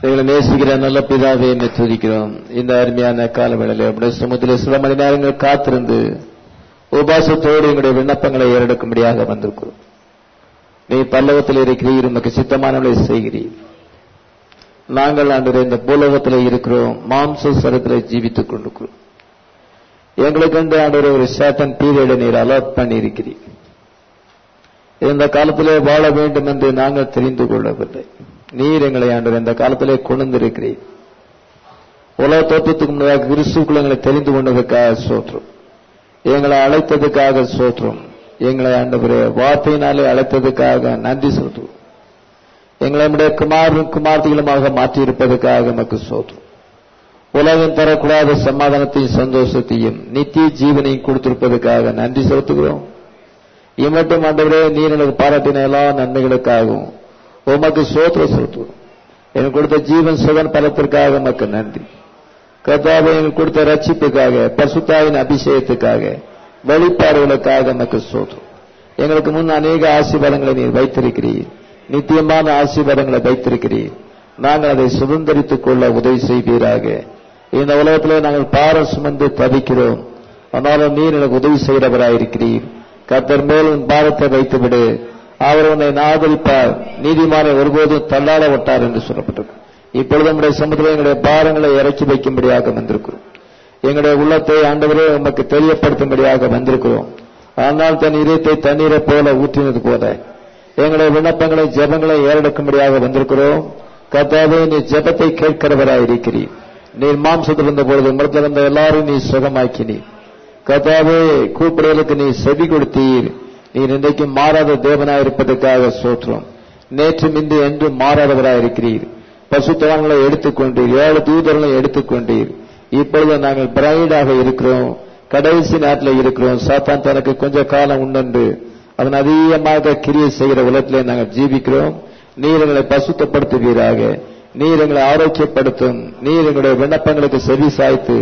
எங்களை நேசிக்கிற நல்ல பிதாவே என்னை துதிக்கிறோம் இந்த அருமையான காலவேளையில் அப்படியே சமுத்திர சில மணி நேரங்கள் காத்திருந்து உபாசத்தோடு எங்களுடைய விண்ணப்பங்களை ஏறெடுக்கும்படியாக வந்திருக்கிறோம் நீ பல்லவத்தில் இருக்கிறீர் உமக்கு சித்தமானவளை செய்கிறீர் நாங்கள் ஆண்டு இந்த பூலோகத்தில் இருக்கிறோம் மாம்ச சரத்தில் ஜீவித்துக் கொண்டிருக்கிறோம் எங்களுக்கு வந்து ஆண்டு ஒரு சேட்டன் பீரியடை நீர் அலர்ட் பண்ணி இருக்கிறீர் இந்த காலத்திலே வாழ வேண்டும் என்று நாங்கள் தெரிந்து கொள்ளவில்லை நீர் எங்களை ஆண்டு இந்த காலத்திலே கொண்டிருக்கிறீர் உலக தோற்றத்துக்கு முன்னதாக கிறிஸ்துக்குள் எங்களை தெரிந்து கொண்டதுக்காக சோற்றம் எங்களை அழைத்ததுக்காக சோற்றம் எங்களை ஆண்டவரே வார்த்தையினாலே அழைத்ததுக்காக நன்றி சொல்றோம் எங்களை நம்முடைய குமாரும் குமார்த்திகளுமாக மாற்றியிருப்பதற்காக நமக்கு சோற்றம் உலகம் தரக்கூடாத சமாதானத்தையும் சந்தோஷத்தையும் நித்திய ஜீவனையும் கொடுத்திருப்பதற்காக நன்றி செலுத்துகிறோம் இம்மட்டும் ஆண்டவரே நீர் எனக்கு பாராட்டின எல்லா நன்மைகளுக்காகவும் உமக்கு சோத்திர செலுத்துகிறோம் எனக்கு கொடுத்த ஜீவன் சுகன் பலத்திற்காக உமக்கு நன்றி கர்த்தாவை எங்களுக்கு கொடுத்த ரட்சிப்புக்காக பசுத்தாவின் அபிஷேகத்துக்காக வெளிப்பாடுகளுக்காக நமக்கு சோதரும் எங்களுக்கு முன் அநேக ஆசீர்வாதங்களை நீர் வைத்திருக்கிறீர் நித்தியமான ஆசீர்வாதங்களை வைத்திருக்கிறீர் நாங்கள் அதை சுதந்திரித்துக் கொள்ள உதவி செய்வீராக இந்த உலகத்திலே நாங்கள் பாரம் சுமந்து தவிக்கிறோம் ஆனாலும் நீர் எனக்கு உதவி செய்கிறவராயிருக்கிறீர் கத்தர் மேல் உன் பாரத்தை வைத்துவிடு அவர் உன்னை ஆதரிப்பார் நீதிமானை ஒருபோதும் தள்ளாட விட்டார் என்று சொல்லப்பட்டது இப்பொழுது நம்முடைய சமுதிரம் எங்களுடைய பாரங்களை இறக்கி வைக்கும்படியாக வந்திருக்கிறோம் எங்களுடைய உள்ளத்தை ஆண்டவரே உமக்கு தெரியப்படுத்தும்படியாக வந்திருக்கிறோம் ஆனால் தன் இதயத்தை தண்ணீரை போல ஊற்றினது போல எங்களுடைய விண்ணப்பங்களை ஜெபங்களை ஏறெடுக்கும்படியாக வந்திருக்கிறோம் கத்தாவே நீ ஜெபத்தை கேட்கிறவராய் இருக்கிறீர் நீர் மாம்சத்தில் இருந்த பொழுது உமரத்தில் இருந்த எல்லாரும் நீ சுகமாக்கினீர் கத்தாவே கூப்பிடுதலுக்கு நீ செவி கொடுத்தீர் நீர் இன்றைக்கு மாறாத தேவனாய் இருப்பதற்காக சோற்றம் நேற்று மின்று என்று மாறாதவராய் இருக்கிறீர் பசுத்தவான்களை எடுத்துக்கொண்டீர் ஏழு தூதர்களை எடுத்துக்கொண்டீர் இப்பொழுது நாங்கள் பிரைடாக இருக்கிறோம் கடைசி நாட்டில் இருக்கிறோம் சாத்தான் தனக்கு கொஞ்ச காலம் உண்டென்று அவன் அதிகமாக கிரியை செய்கிற உலகத்திலே நாங்கள் ஜீவிக்கிறோம் நீர் எங்களை பசுத்தப்படுத்துவீராக நீர் எங்களை ஆரோக்கியப்படுத்தும் நீர் எங்களுடைய விண்ணப்பங்களுக்கு செவி சாய்த்து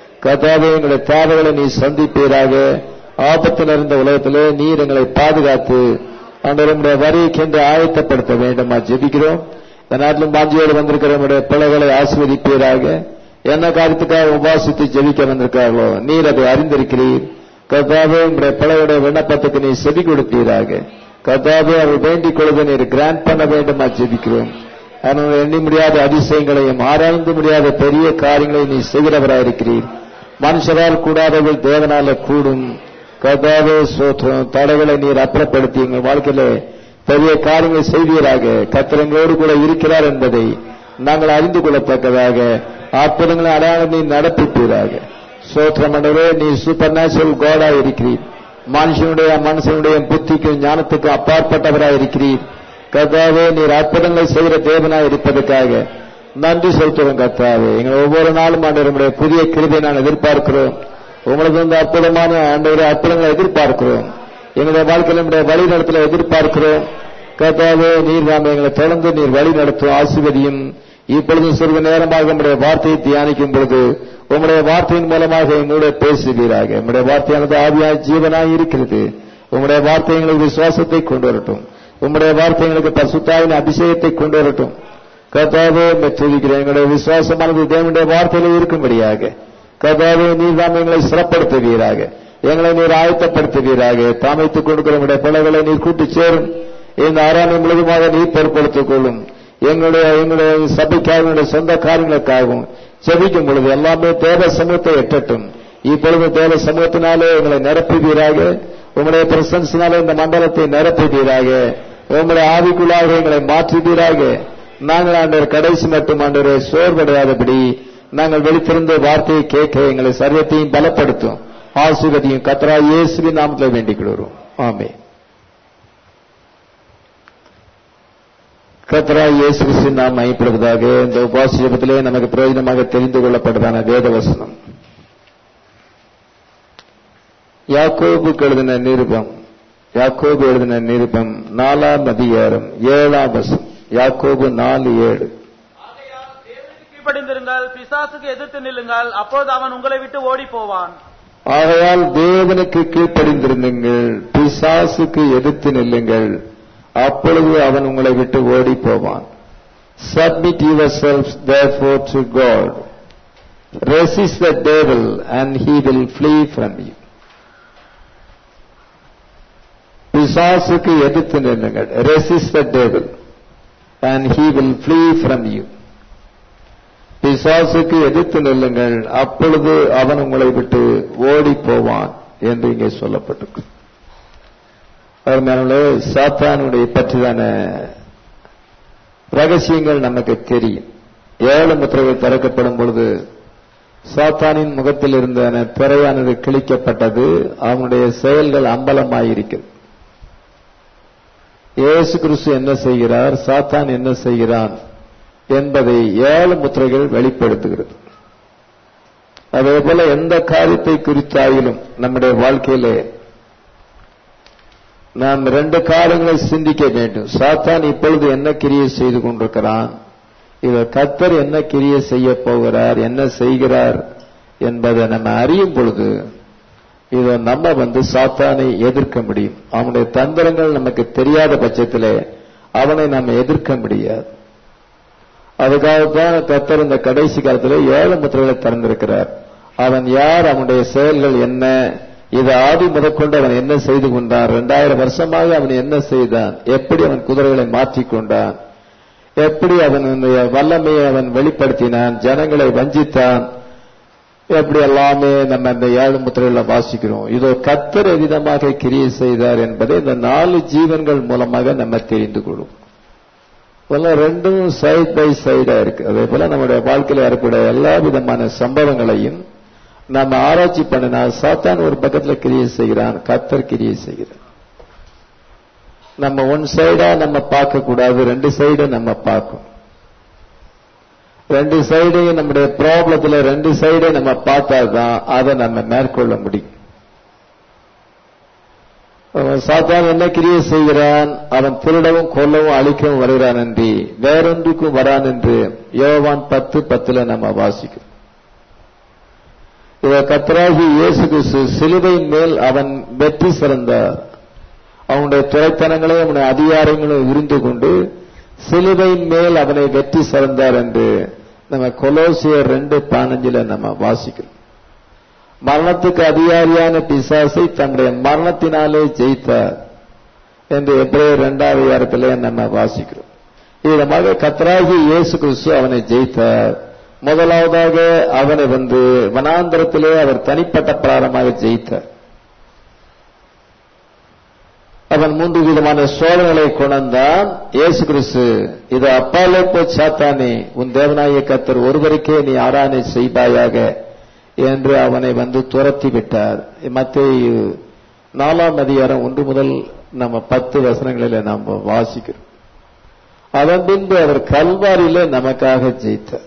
கதாவே எங்களுடைய தேவைகளை நீ சந்திப்பீராக ஆபத்து நிறைந்த உலகத்திலே நீர் எங்களை பாதுகாத்து நம்முடைய வரிக்கென்று ஆயத்தப்படுத்த வேண்டுமா ஜெபிக்கிறோம் இந்த நாட்டிலும் பாஞ்சியோடு வந்திருக்கிற நம்முடைய பிள்ளைகளை ஆசிர்வதிப்பீராக என்ன காரியத்துக்காக உபாசித்து ஜெபிக்க வந்திருக்கார்களோ நீர் அதை அறிந்திருக்கிறீர் கர்த்தாவே உங்களுடைய பிள்ளையுடைய விண்ணப்பத்துக்கு நீ செவி கொடுப்பீராக கர்த்தாவே அவர் வேண்டிக் கொள்வதை நீர் கிராண்ட் பண்ண வேண்டுமா ஜெபிக்கிறோம் அதனால் எண்ணி முடியாத அதிசயங்களையும் ஆராய்ந்து முடியாத பெரிய காரியங்களை நீ செய்கிறவராயிருக்கிறீர் மனுஷரால் கூடாதவர்கள் தேவனால கூடும் கர்த்தாவே சோத்திரம் தடைகளை நீர் அப்புறப்படுத்தி எங்கள் வாழ்க்கையில பெரிய காரியங்களை செய்வீராக கத்திரங்களோடு கூட இருக்கிறார் என்பதை நாங்கள் அறிந்து கொள்ளத்தக்கதாக அற்புதங்களை அடையாளம் நீ நடப்பிப்பீராக சோத்திரமண்டவே நீ சூப்பர் நேச்சுரல் கோடா இருக்கிறீர் மனுஷனுடைய மனுஷனுடைய புத்திக்கும் ஞானத்துக்கும் அப்பாற்பட்டவராய் இருக்கிறீர் கர்த்தாவே நீர் அற்புதங்களை செய்கிற தேவனாய் இருப்பதற்காக நன்றி செலுத்துவோம் கர்த்தாவே எங்கள் ஒவ்வொரு நாளும் ஆண்டவருடைய புதிய கிருபை நான் எதிர்பார்க்கிறோம் உங்களுக்கு இந்த அற்புதமான ஆண்டவரை அற்புதங்களை எதிர்பார்க்கிறோம் எங்களுடைய வாழ்க்கையில் நம்முடைய வழி நடத்தல எதிர்பார்க்கிறோம் கர்த்தாவே நீர் நாம் எங்களை தொடர்ந்து நீர் வழி நடத்தும் ஆசிர்வதியும் இப்பொழுது சிறிது நேரமாக நம்முடைய வார்த்தையை தியானிக்கும் பொழுது உங்களுடைய வார்த்தையின் மூலமாக எங்களுடைய பேசுவீராக உங்களுடைய வார்த்தையானது ஆவியாய் ஜீவனாய் இருக்கிறது உங்களுடைய வார்த்தை எங்களுக்கு விசுவாசத்தை கொண்டு வரட்டும் உங்களுடைய வார்த்தை எங்களுக்கு பசுத்தாவின் அபிஷேகத்தை கொண்டு வரட்டும் கர்த்தாவே துதிக்கிறேன் எங்களுடைய விசுவாசமானது தேவனுடைய வார்த்தையில இருக்கும்படியாக கர்த்தாவே நீர் தான் எங்களை சிறப்படுத்துவீராக எங்களை நீர் ஆயத்தப்படுத்துவீராக தாமைத்துக் கொடுக்கிற உங்களுடைய பிள்ளைகளை நீர் கூட்டி சேரும் இந்த ஆறாமை முழுவதுமாக நீர் பொருட்படுத்திக் கொள்ளும் எங்களுடைய எங்களுடைய சபைக்காக எங்களுடைய சொந்த காரியங்களுக்காகவும் செபிக்கும் பொழுது எல்லாமே தேவ சமூகத்தை எட்டட்டும் இப்பொழுது தேவ சமூகத்தினாலே எங்களை நிரப்புவீராக உங்களுடைய பிரசன்சினாலே இந்த மண்டலத்தை நிரப்புவீராக உங்களுடைய ஆவிக்குள்ளாக எங்களை மாற்றுவீராக நாங்கள் ஆண்டவர் கடைசி மட்டும் ஆண்டவரை சோர்வடையாதபடி நாங்கள் வெளித்திருந்த வார்த்தையை கேட்க எங்களை சர்வத்தையும் பலப்படுத்தும் ஆசிர்வதியும் கத்ரா இயேசுவின் நாமத்தில் வேண்டிக் கொள்கிறோம் ஆமே கத்ரா இயேசு கிறிஸ்துவின் நாம் மையப்படுவதாக இந்த உபாசி ஜபத்திலே நமக்கு பிரயோஜனமாக தெரிந்து கொள்ளப்பட்டதான வேதவசனம் யாக்கோபுக்கு எழுதின நிருபம் யாக்கோபு எழுதின நிருபம் நாலாம் அதிகாரம் ஏழாம் வசம் யாக்கோபு நாலு ஏழு ஆகையால் தேவனுக்கு கீழ்ப்படிந்திருங்கள் பிசாசுக்கு எதிர்த்து நில்லுங்கள் அப்பொழுது அவன் உங்களை விட்டு ஓடி போவான் ஆகையால் தேவனுக்கு கீழ்ப்படிந்திருந்துங்கள் பிசாசுக்கு எதிர்த்து நில்லுங்கள் அப்பொழுது அவன் உங்களை விட்டு ஓடி போவான் Submit yourselves therefore to God. Resist the devil and he will flee from you. பிசாசுக்கு எதிர்த்து நில்லுங்கள் resist the table and he will flee from you பிசாசுக்கு எதிர்த்து நில்லுங்கள் அப்பொழுது அவன் உங்களை விட்டு ஓடி போவான் என்று இங்கே சொல்லப்பட்டிருக்கு அருமையானவர்களே சாத்தானுடைய பற்றிதான ரகசியங்கள் நமக்கு தெரியும் ஏழு முத்திரைகள் திறக்கப்படும் பொழுது சாத்தானின் முகத்தில் இருந்த திரையானது கிழிக்கப்பட்டது அவனுடைய செயல்கள் அம்பலமாயிருக்கிறது இயேசு கிறிஸ்து என்ன செய்கிறார் சாத்தான் என்ன செய்கிறான் என்பதை ஏழு முத்திரைகள் வெளிப்படுத்துகிறது அதே போல எந்த காரியத்தை குறித்தாயிலும் நம்முடைய வாழ்க்கையிலே நாம் ரெண்டு காரியங்களை சிந்திக்க வேண்டும் சாத்தான் இப்பொழுது என்ன கிரியை செய்து கொண்டிருக்கிறான் இவர் கத்தர் என்ன கிரியை செய்ய போகிறார் என்ன செய்கிறார் என்பதை நம்ம அறியும் பொழுது இதை நம்ம வந்து சாத்தானை எதிர்க்க முடியும் அவனுடைய தந்திரங்கள் நமக்கு தெரியாத பட்சத்திலே அவனை நம்ம எதிர்க்க முடியாது அதுக்காகத்தான் கத்தர் இந்த கடைசி காலத்தில் ஏழு முத்திரைகளை திறந்திருக்கிறார் அவன் யார் அவனுடைய செயல்கள் என்ன இது ஆதி முதற்கொண்டு அவன் என்ன செய்து கொண்டான் இரண்டாயிரம் வருஷமாக அவன் என்ன செய்தான் எப்படி அவன் குதிரைகளை மாற்றிக்கொண்டான் எப்படி அவனுடைய வல்லமையை அவன் வெளிப்படுத்தினான் ஜனங்களை வஞ்சித்தான் எப்படி எல்லாமே நம்ம இந்த ஏழு முத்திரையில வாசிக்கிறோம் இதோ கத்தர் எவ்விதமாக கிரியை செய்தார் என்பதை இந்த நாலு ஜீவன்கள் மூலமாக நம்ம தெரிந்து கொள்ளும் இதெல்லாம் ரெண்டும் சைட் பை சைடா இருக்கு அதே போல நம்முடைய வாழ்க்கையில் ஏற்பட எல்லா விதமான சம்பவங்களையும் நம்ம ஆராய்ச்சி பண்ணினா சாத்தான் ஒரு பக்கத்துல கிரியை செய்கிறான் கத்தர் கிரியை செய்கிறான் நம்ம ஒன் சைடா நம்ம பார்க்க கூடாது ரெண்டு சைடு நம்ம பார்க்கும் ரெண்டு சைடையும் நம்முடைய ப்ராப்ளத்துல ரெண்டு சைடை நம்ம பார்த்தாதான் அதை நம்ம மேற்கொள்ள முடியும் அவன் சாத்தான் என்ன கிரியை செய்கிறான் அவன் திருடவும் கொல்லவும் அழிக்கவும் வருகிறான் என்று வேறொன்றுக்கும் வரான் என்று யோவான் பத்து பத்துல நம்ம வாசிக்கிறோம் இவ கத்தராகி இயேசு கிறிஸ்து சிலுவையின் மேல் அவன் வெற்றி சிறந்தார் அவனுடைய துறைத்தனங்களையும் அவனுடைய அதிகாரங்களையும் விரிந்து கொண்டு சிலுவையின் மேல் அவனை வெற்றி சிறந்தார் என்று நம்ம கொலோசியர் ரெண்டு பதினஞ்சுல நம்ம வாசிக்கிறோம் மரணத்துக்கு அதிகாரியான பிசாசை தன்னுடைய மரணத்தினாலே ஜெயித்தார் என்று எப்படியே இரண்டாவது வாரத்திலே நம்ம வாசிக்கிறோம் இதமாக கத்தராகி இயேசு கிறிஸ்து அவனை ஜெயித்தார் முதலாவதாக அவனை வந்து வனாந்திரத்திலே அவர் தனிப்பட்ட பிராரமாக ஜெயித்தார் அவன் மூன்று விதமான சோதனைகளை கொண்டான் இயேசு கிறிஸ்து இது அப்பாலே போ சாத்தானே உன் தேவநாய கத்தர் ஒருவருக்கே நீ ஆராதனை செய்வாயாக என்று அவனை வந்து துரத்தி விட்டார் மத்திய நாலாம் அதிகாரம் ஒன்று முதல் நம்ம பத்து வசனங்களில நாம் வாசிக்கிறோம் அதன் பின்பு அவர் கல்வாரியிலே நமக்காக ஜெயித்தார்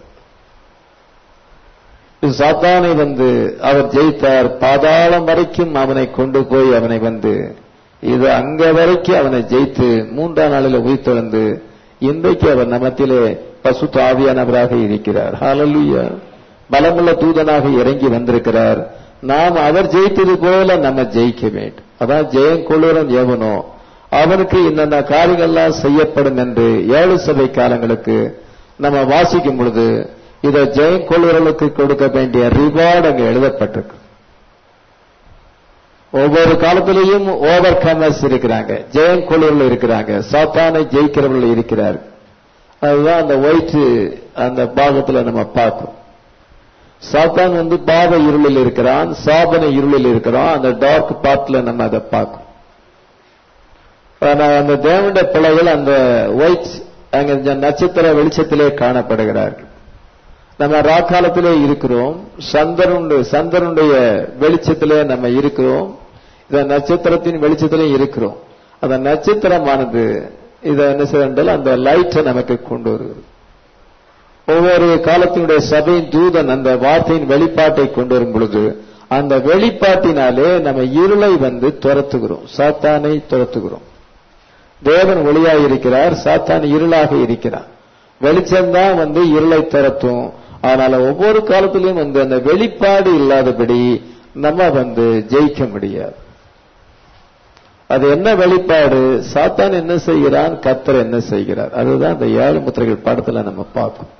சாத்தானை வந்து அவர் ஜெயித்தார் பாதாளம் வரைக்கும் அவனை கொண்டு போய் அவனை வந்து இது அங்க வரைக்கும் அவனை ஜெயித்து மூன்றாம் நாளில் உயிர்த்தெழுந்து இன்றைக்கு அவர் நமத்திலே பசு தாவியானவராக இருக்கிறார் ஹalleluya பலமுள்ள தூதனாக இறங்கி வந்திருக்கிறார் நாம் அவர் ஜெயித்தது போல நம்ம ஜெயிக்க வேண்டும் அதான் ஜெயம் கொள்ளுறன் எவனோ அவனுக்கு இன்னென்ன காரியங்கள்லாம் செய்யப்படும் என்று ஏழு சபை காலங்களுக்கு நம்ம வாசிக்கும் பொழுது இதை ஜெயம் கொள்ளுறலுக்கு கொடுக்க வேண்டிய ரிவார்டு அங்க எழுதப்பட்டிருக்கு ஒவ்வொரு காலத்திலையும் ஓவர் கமர்ஸ் இருக்கிறாங்க ஜெயம் கொள்ளுவர்கள் இருக்கிறாங்க சாத்தானை ஜெயிக்கிறவர்கள் இருக்கிறார்கள் அதுதான் அந்த ஒயிட் அந்த பாகத்துல நம்ம பார்க்கிறோம் சாத்தான் வந்து பாவ இருளில் இருக்கிறான் சாபன இருளில் இருக்கிறான் அந்த டார்க் பார்ட்ல நம்ம அதை பார்க்கிறோம் ஆனா அந்த தேவண்ட பிள்ளைகள் அந்த ஒயிட் அங்க நட்சத்திர வெளிச்சத்திலே காணப்படுகிறார்கள் நம்ம ராக்காலத்திலே இருக்கிறோம் சந்திரனுடைய சந்திரனுடைய வெளிச்சத்திலே நம்ம இருக்கிறோம் இந்த நட்சத்திரத்தின் வெளிச்சத்திலே இருக்கிறோம் அந்த நட்சத்திரமானது இதை என்ன செய்ய அந்த லைட்டை நமக்கு கொண்டு வருகிறது ஒவ்வொரு காலத்தினுடைய சபையின் தூதன் அந்த வார்த்தையின் வெளிப்பாட்டை கொண்டு வரும் பொழுது அந்த வெளிப்பாட்டினாலே நம்ம இருளை வந்து துரத்துகிறோம் சாத்தானை துரத்துகிறோம் தேவன் ஒளியாக இருக்கிறார் சாத்தான் இருளாக இருக்கிறார் வெளிச்சம்தான் வந்து இருளை துரத்தும் அதனால ஒவ்வொரு காலத்திலையும் வந்து அந்த வெளிப்பாடு இல்லாதபடி நம்ம வந்து ஜெயிக்க முடியாது அது என்ன வெளிப்பாடு சாத்தான் என்ன செய்கிறான் கத்தர் என்ன செய்கிறார் அதுதான் இந்த ஏழு முத்திரைகள் படத்துல நம்ம பார்க்கணும்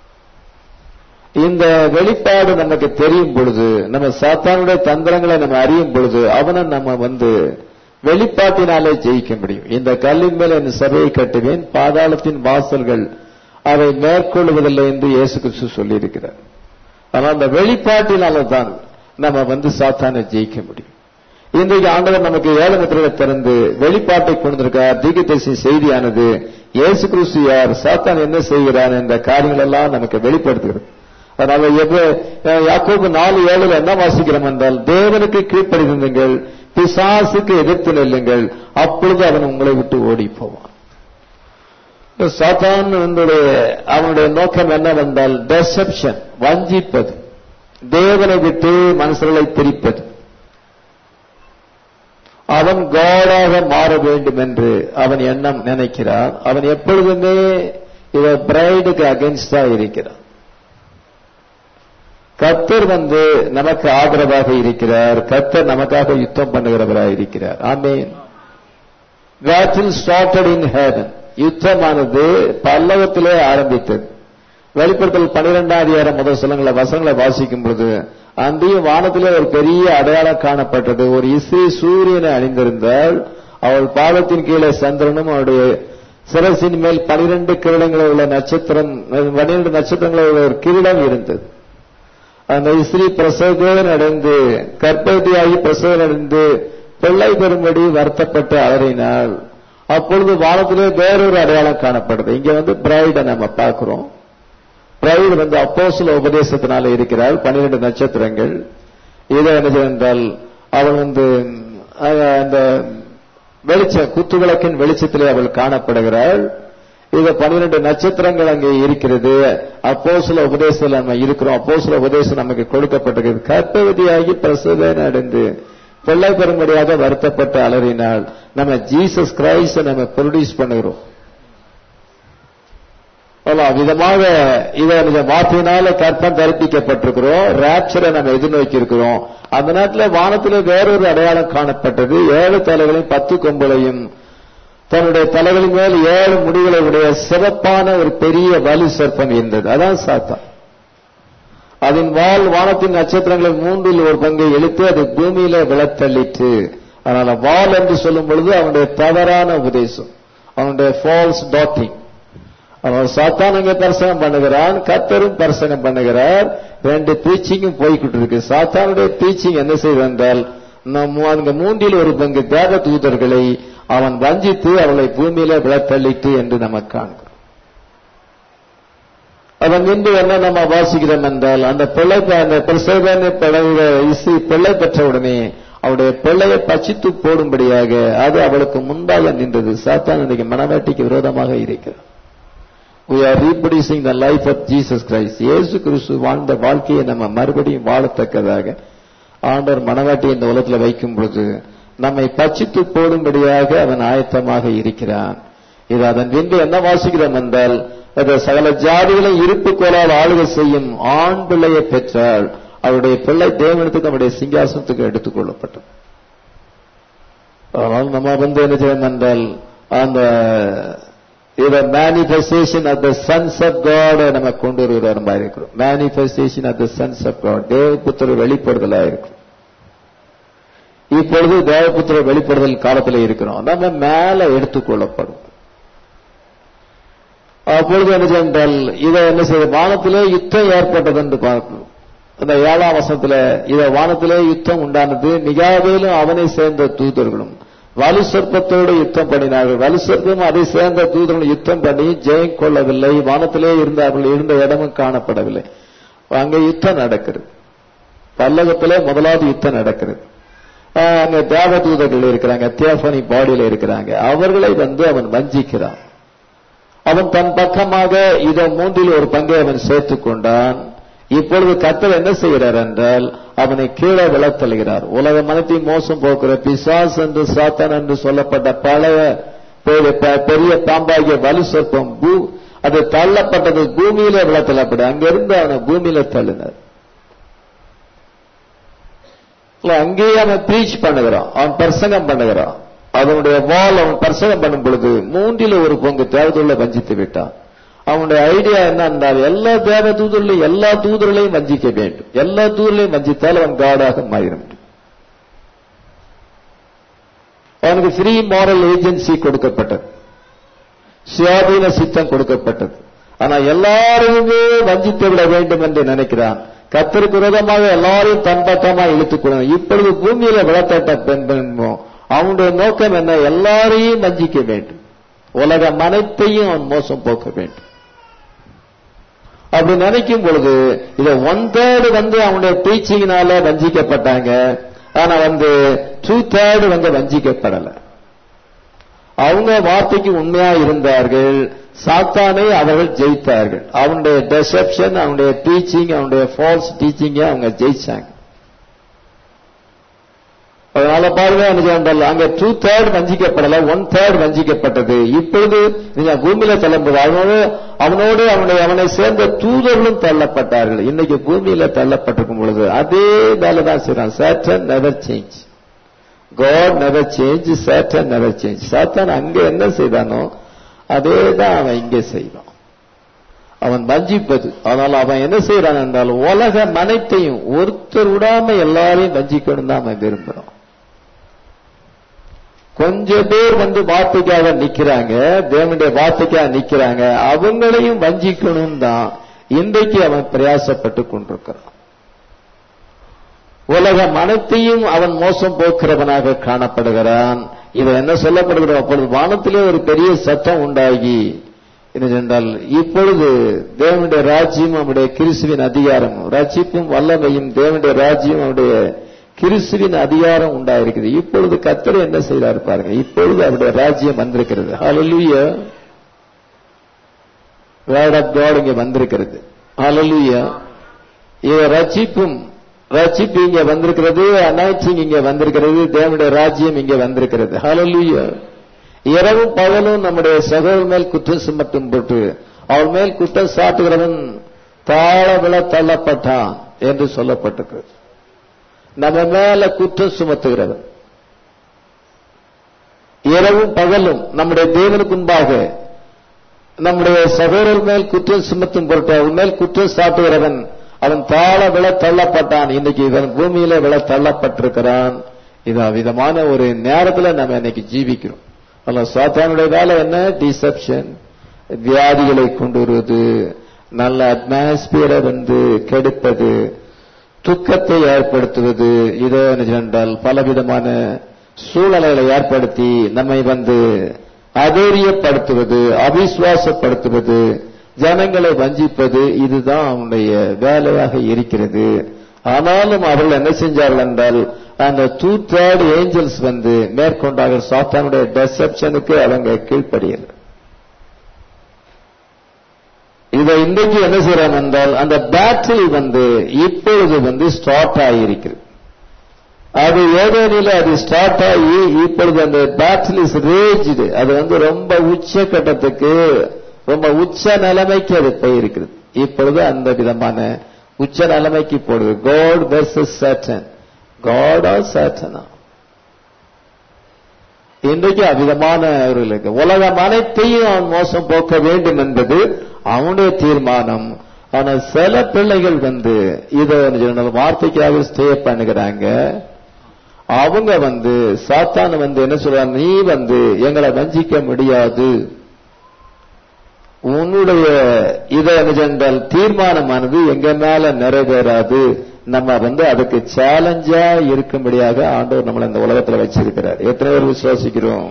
இந்த வெளிப்பாடு நமக்கு தெரியும் பொழுது நம்ம சாத்தானுடைய தந்திரங்களை நம்ம அறியும் பொழுது அவனை நம்ம வந்து வெளிப்பாட்டினாலே ஜெயிக்க முடியும் இந்த கல்லின் மேல் என் சபையை கட்டுவேன் பாதாளத்தின் வாசல்கள் அதை மேற்கொள்வதில்லை என்று இயேசு கிறிஸ்து சொல்லியிருக்கிறார் ஆனால் அந்த வெளிப்பாட்டினால தான் நம்ம வந்து சாத்தானை ஜெயிக்க முடியும் இன்றைக்கு ஆண்டவர் நமக்கு ஏழு முத்திரைகளை திறந்து வெளிப்பாட்டை கொண்டிருக்கார் தீகதரிசி செய்தியானது இயேசு கிறிஸ்து யார் சாத்தான் என்ன செய்கிறான் என்ற காரியங்கள் எல்லாம் நமக்கு வெளிப்படுத்துகிறது அதனால எவ்வ- யாக்கோபு நாலு ஏழுல என்ன வாசிக்கிறோம் என்றால் தேவனுக்கு கீழ்ப்படிந்துங்கள் பிசாசுக்கு எதிர்த்து நெல்லுங்கள் அப்பொழுது அவன் உங்களை விட்டு ஓடி போவான் சாத்தான் அவனுடைய அவனுடைய நோக்கம் என்னவென்றால் டெசப்ஷன் வஞ்சிப்பது தேவனை விட்டு மனுஷர்களை பிரிப்பது அவன் காடாக மாற வேண்டும் என்று அவன் எண்ணம் நினைக்கிறான் அவன் எப்பொழுதுமே இவ பிரைடுக்கு அகென்ஸ்டா இருக்கிறான் கத்தர் வந்து நமக்கு ஆதரவாக இருக்கிறார் கத்தர் நமக்காக யுத்தம் பண்ணுகிறவராக இருக்கிறார் ஆமேன் பேட்டில் ஸ்டார்டட் இன் ஹேவன் யுத்தமானது பல்லவத்திலே ஆரம்பித்தது வெளிப்படுத்தல் பனிரெண்டாம் அதிகாரம் முதல் சிலங்களை வசங்களை வாசிக்கும் பொழுது அன்றையும் வானத்திலே ஒரு பெரிய அடையாளம் காணப்பட்டது ஒரு இசை சூரியனை அணிந்திருந்தால் அவள் பாதத்தின் கீழே சந்திரனும் அவருடைய சிரசின் மேல் பனிரெண்டு கிரீடங்களில் உள்ள நட்சத்திரம் பனிரெண்டு நட்சத்திரங்களில் உள்ள ஒரு கிரீடம் இருந்தது அந்த ஸ்திரீ பிரசவம் அடைந்து கர்ப்பவதியாகி பிரசவம் அடைந்து பிள்ளை பெறும்படி வருத்தப்பட்டு அலறினாள் அப்பொழுது வானத்திலே வேறொரு அடையாளம் காணப்படுது இங்க வந்து பிரைட நம்ம பார்க்கிறோம் பிரைடு வந்து அப்போஸ்தல உபதேசத்தினால இருக்கிறாள் பன்னிரண்டு நட்சத்திரங்கள் இதை என்ன என்றால் அவள் வந்து அஹ், அந்த வெளிச்ச குத்துவிளக்கின் வெளிச்சத்திலே அவள் காணப்படுகிறாள் இது பன்னிரண்டு நட்சத்திரங்கள் அங்கே இருக்கிறது அப்போ சில உபதேசத்தில் நம்ம இருக்கிறோம் அப்போ சில உபதேசம் நமக்கு கொடுக்கப்பட்டிருக்கிறது கர்ப்பவதியாகி பிரசவன் அடைந்து பிள்ளை பெறும்படியாக வருத்தப்பட்டு அலறினால் நம்ம ஜீசஸ் கிரைஸ்ட நம்ம ப்ரொடியூஸ் பண்ணுகிறோம் அவ்வளவு விதமாக இதை இந்த வார்த்தையினால கற்பம் தரிப்பிக்கப்பட்டிருக்கிறோம் ராப்சரை நம்ம எதிர்நோக்கி இருக்கிறோம் அந்த நேரத்தில் வானத்தில் வேறொரு அடையாளம் காணப்பட்டது ஏழு தலைகளையும் பத்து கொம்புகளையும் தன்னுடைய தலைகளின் மேல் ஏழு முடிகளை உடைய சிறப்பான ஒரு பெரிய வலு சர்ப்பம் இருந்தது அதான் சாத்தான் அதன் வால் வானத்தின் நட்சத்திரங்களில் மூன்றில் ஒரு பங்கை இழுத்து அது பூமியில விழத்தள்ளிற்று அதனால வால் என்று சொல்லும் பொழுது அவனுடைய தவறான உபதேசம் அவனுடைய ஃபால்ஸ் டாட்டிங் அவன் சாத்தான் அங்கே தரிசனம் பண்ணுகிறான் கத்தரும் தரிசனம் பண்ணுகிறார் ரெண்டு டீச்சிங்கும் போய்கிட்டு இருக்கு சாத்தானுடைய டீச்சிங் என்ன செய்வது என்றால் நம்ம அங்க மூன்றில் ஒரு பங்கு தேவ தூதர்களை அவன் வஞ்சித்து அவளை பூமியில விழத்தள்ளிட்டு என்று நம்ம காண்கிறோம் அவன் இன்று என்ன நம்ம வாசிக்கிறோம் என்றால் அந்த பிள்ளை அந்த பிரசவனை படகுற இசை பிள்ளை பெற்றவுடனே அவருடைய பிள்ளையை பச்சித்து போடும்படியாக அது அவளுக்கு முன்பாக நின்றது சாத்தான் இன்னைக்கு மனவேட்டிக்கு விரோதமாக இருக்கிறார் we are reproducing the life of Jesus Christ இயேசு கிறிஸ்து வாழ்ந்த வாழ்க்கையை நம்ம மறுபடியும் வாழத்தக்கதாக ஆண்டவர் மனவாட்டி இந்த உலகத்தில் வைக்கும் பொழுது நம்மை பச்சித்து போடும்படியாக அவன் ஆயத்தமாக இருக்கிறான் இது அதன் பின்பு என்ன வாசிக்கிறோம் என்றால் அது சகல ஜாதிகளை இருப்பு கோலால் ஆளுகை செய்யும் ஆண் பிள்ளையை பெற்றால் அவருடைய பிள்ளை தேவனத்துக்கு அவருடைய சிங்காசனத்துக்கு எடுத்துக் கொள்ளப்பட்டது அதனால் நம்ம வந்து என்ன செய்யணும் என்றால் அந்த இத manifestation of the sons of God நம்ம கொண்டு வருகிறார் மாதிரி இருக்கிறோம் manifestation of the sons of God தேவபுத்திர வெளிப்படுதலா இருக்கும் இப்பொழுது தேவபுத்திர வெளிப்படுதல் காலத்தில் இருக்கிறோம் நம்ம மேல எடுத்துக்கொள்ளப்படும் அப்பொழுது என்ன சென்றால் இதை என்ன செய்ய வானத்திலே யுத்தம் ஏற்பட்டது என்று பார்க்கணும் அந்த ஏழாம் வசனத்துல இத வானத்திலே யுத்தம் உண்டானது மிகாவேலும் அவனை சேர்ந்த தூதர்களும் வலு சொற்பத்தோடு யுத்தம் பண்ணினார்கள் வலு சொற்பம் அதை சேர்ந்த தூதர்கள் யுத்தம் பண்ணி ஜெயம் கொள்ளவில்லை வானத்திலே இருந்த அவர்கள் இருந்த இடமும் காணப்படவில்லை அங்க யுத்தம் நடக்கிறது பல்லகத்திலே முதலாவது யுத்தம் நடக்கிறது ஆஹ் அங்க தேவ தூதர்கள் இருக்கிறாங்க தியோபனி பாடியில இருக்கிறாங்க அவர்களை வந்து அவன் வஞ்சிக்கிறான் அவன் தன் பக்கமாக இதை மூன்றில் ஒரு பங்கை அவன் சேர்த்துக் கொண்டான் இப்பொழுது கத்தர் என்ன செய்கிறார் என்றால் அவனை கீழே விழத்தள்ளுகிறார் உலக மனத்தை மோசம் போக்குற பிசாஸ் என்று சாத்தான் என்று சொல்லப்பட்ட பழைய பெரிய- பெ- பெரிய பாம்பாகிய வலு சொற்பம் பூ அது தள்ளப்பட்டது பூமியிலே விழத்தள்ளப்படு அங்கிருந்து அவனை பூமியில தள்ளினார் இல்ல, அங்கேயே அவன் ப்ரீச் பண்ணுகிறான் அவன் பிரசங்கம் பண்ணுகிறான் அதனுடைய வால் அவன் பிரசவம் பண்ணும் பொழுது மூன்றில் ஒரு பங்கு தேவதூர்ல வஞ்சித்து விட்டான் அவனுடைய ஐடியா என்ன என்றால் எல்லா தேவ தூதர்களையும் எல்லா தூதர்களையும் வஞ்சிக்க வேண்டும் எல்லா தூதர்களையும் வஞ்சித்தால் அவன் காடாக மாறிட முடியும் அவனுக்கு ஃப்ரீ மாரல் ஏஜென்சி கொடுக்கப்பட்டது சுயாதீன சித்தம் கொடுக்கப்பட்டது ஆனா எல்லாரையுமே வஞ்சித்து விட வேண்டும் என்று நினைக்கிறான் கத்தருக்கு விரோதமாக எல்லாரையும் தன் பக்கமா இழுத்துக் கொள்ளணும் இப்பொழுது பூமியில விளத்தட்ட பெண் பெண்மோ அவனுடைய நோக்கம் என்ன எல்லாரையும் வஞ்சிக்க வேண்டும் உலகம் அனைத்தையும் அவன் மோசம் போக்க வேண்டும் அப்படி நினைக்கும் பொழுது இத ஒன் தேர்டு வந்து அவனுடைய டீச்சிங்னால வஞ்சிக்கப்பட்டாங்க ஆனா வந்து டூ தேர்டு வந்து வஞ்சிக்கப்படல அவங்க வார்த்தைக்கு உண்மையா இருந்தார்கள் சாத்தானை அவர்கள் ஜெயித்தார்கள் அவனுடைய டெசப்ஷன் அவனுடைய டீச்சிங் அவனுடைய ஃபால்ஸ் டீச்சிங்க அவங்க ஜெயிச்சாங்க அதனால பாருங்க எனக்கு என்றால் அங்க டூ தேர்ட் வஞ்சிக்கப்படல ஒன் தேர்ட் வஞ்சிக்கப்பட்டது இப்பொழுது நீங்க பூமியில தள்ளும்போது அவனோடு அவனோடு அவனுடைய அவனை சேர்ந்த தூதர்களும் தள்ளப்பட்டார்கள் இன்னைக்கு பூமியில தள்ளப்பட்டிருக்கும் பொழுது அதே வேலை தான் செய்யறான் Satan never change God never change Satan never change சாத்தான் அங்க என்ன செய்தானோ அதே தான் அவன் இங்கே செய்வான் அவன் வஞ்சிப்பது ஆனால் அவன் என்ன செய்யறான் என்றால் உலக மனைத்தையும் ஒருத்தர் விடாம எல்லாரையும் வஞ்சிக்கணும் தான் அவன் விரும்புறான் கொஞ்சம் பேர் வந்து வார்த்தைக்காக நிக்கிறாங்க தேவனுடைய வார்த்தைக்காக நிக்கிறாங்க அவங்களையும் வஞ்சிக்கணும் தான் இன்றைக்கு அவன் பிரயாசப்பட்டு கொண்டிருக்கிறான் உலகம் அனைத்தையும் அவன் மோசம் போக்குறவனாக காணப்படுகிறான் இதை என்ன சொல்லப்படுகிறோம் அப்பொழுது வானத்திலே ஒரு பெரிய சத்தம் உண்டாகி என்றால் இப்பொழுது தேவனுடைய ராஜ்யம் அவனுடைய கிறிஸ்துவின் அதிகாரம் ரட்சிப்பும் வல்லமையும் தேவனுடைய ராஜ்யம் அவனுடைய கிறிஸ்துவின் அதிகாரம் உண்டாயிருக்குது இப்பொழுது கத்தர் என்ன செய்தார் பாருங்க இப்பொழுது அவருடைய ராஜ்யம் வந்திருக்கிறது ஹalleluya வேர்ட் ஆஃப் காட் இங்க வந்திருக்கிறது ஹalleluya இது ரட்சிப்பும் ரட்சிப்பு இங்க வந்திருக்கிறது அனாய்ச்சிங் இங்க வந்திருக்கிறது தேவனுடைய ராஜ்யம் இங்க வந்திருக்கிறது ஹalleluya இரவும் பகலும் நம்முடைய சகோதரர் மேல் குற்றம் சுமத்தும் போட்டு அவன் மேல் குற்றம் சாட்டுகிறவன் தாழ விழ தள்ளப்பட்டான் என்று சொல்லப்பட்டிருக்கிறது நம்ம மேல குற்றம் சுமத்துகிறவன் இரவும் பகலும் நம்முடைய தேவனுக்கு முன்பாக நம்முடைய சகோதரர் மேல் குற்றம் சுமத்தும் பொருட்டு அவன் மேல் குற்றம் சாட்டுகிறவன் அவன் தாழ விழ தள்ளப்பட்டான் இன்னைக்கு இவன் பூமியில விழ தள்ளப்பட்டிருக்கிறான் இது விதமான ஒரு நேரத்துல நம்ம இன்னைக்கு ஜீவிக்கிறோம் அல்ல சாத்தானுடைய வேலை என்ன டிசப்ஷன் வியாதிகளை கொண்டு வருவது நல்ல அட்மாஸ்பியரை வந்து கெடுப்பது துக்கத்தை ஏற்படுத்துவது இதோ என்றால் பலவிதமான சூழ்நிலைகளை ஏற்படுத்தி நம்மை வந்து அதேரியப்படுத்துவது அவிசுவாசப்படுத்துவது ஜனங்களை வஞ்சிப்பது இதுதான் அவனுடைய வேலையாக இருக்கிறது ஆனாலும் அவர்கள் என்ன செஞ்சார்கள் என்றால் அந்த டூ தேர்ட் ஏஞ்சல்ஸ் வந்து மேற்கொண்டார்கள் சாத்தானுடைய டெசப்ஷனுக்கு அவங்க கீழ்ப்படியல இதை இன்றைக்கு என்ன செய்யறாங்க என்றால் அந்த பேட்டில் வந்து இப்பொழுது வந்து ஸ்டார்ட் ஆகியிருக்கிறது அது ஏதோனில அது ஸ்டார்ட் ஆகி இப்பொழுது அந்த பேட்டில் இஸ் ரேஜ்டு அது வந்து ரொம்ப உச்ச கட்டத்துக்கு ரொம்ப உச்ச நிலைமைக்கு அது போயிருக்கிறது இப்பொழுது அந்த விதமான உச்ச நிலைமைக்கு போடுது காட் வெர்சஸ் சேட்டன் காடா சேட்டனா இன்றைக்கு அவ்விதமான அவர்களுக்கு உலகம் அனைத்தையும் அவன் மோசம் போக்க வேண்டும் என்பது அவனுடைய தீர்மானம் ஆனா சில பிள்ளைகள் வந்து இதை வார்த்தைக்காக ஸ்டே பண்ணுகிறாங்க அவங்க வந்து சாத்தான வந்து என்ன சொல்றாங்க நீ வந்து எங்களை வஞ்சிக்க முடியாது உன்னுடைய இதை என்றால் தீர்மானமானது எங்க மேல நிறைவேறாது நம்ம வந்து அதுக்கு சேலஞ்சா இருக்கும்படியாக ஆண்டவர் நம்மளை இந்த உலகத்துல வச்சிருக்கிறார் எத்தனை பேர் விசுவாசிக்கிறோம்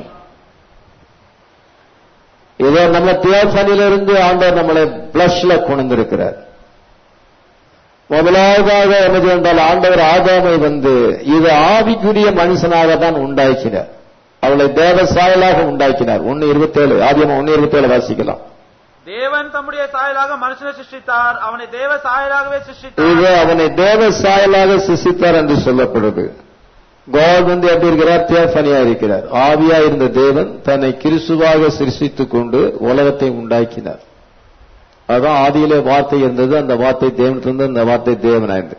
இதோ நம்ம தியோசனில இருந்து ஆண்டவர் நம்மளை பிளஷ்ல கொண்டிருக்கிறார் முதலாவதாக என்னது என்றால் ஆண்டவர் ஆதாமை வந்து இது ஆவிக்குரிய மனுஷனாக தான் உண்டாக்கினார் அவளை தேவ சாயலாக உண்டாக்கினார் ஒன்னு இருபத்தேழு ஆதியமா ஒன்னு இருபத்தேழு வாசிக்கலாம் தேவன் தம்முடைய சாயலாக மனுஷனை சிருஷ்டித்தார் அவனை தேவ சாயலாகவே இது சிருஷ்டித்தார் அவனை தேவ சாயலாக சிசித்தார் என்று சொல்லப்படுது காட் வந்து எப்படி இருக்கிறார் தேஃபனியா இருக்கிறார் ஆவியா இருந்த தேவன் தன்னை கிறிஸ்துவாக சிருஷ்டித்துக் கொண்டு உலகத்தை உண்டாக்கினார் அதான் ஆதியிலே வார்த்தை இருந்தது அந்த வார்த்தை தேவன் இருந்தது அந்த வார்த்தை தேவனா இருந்தது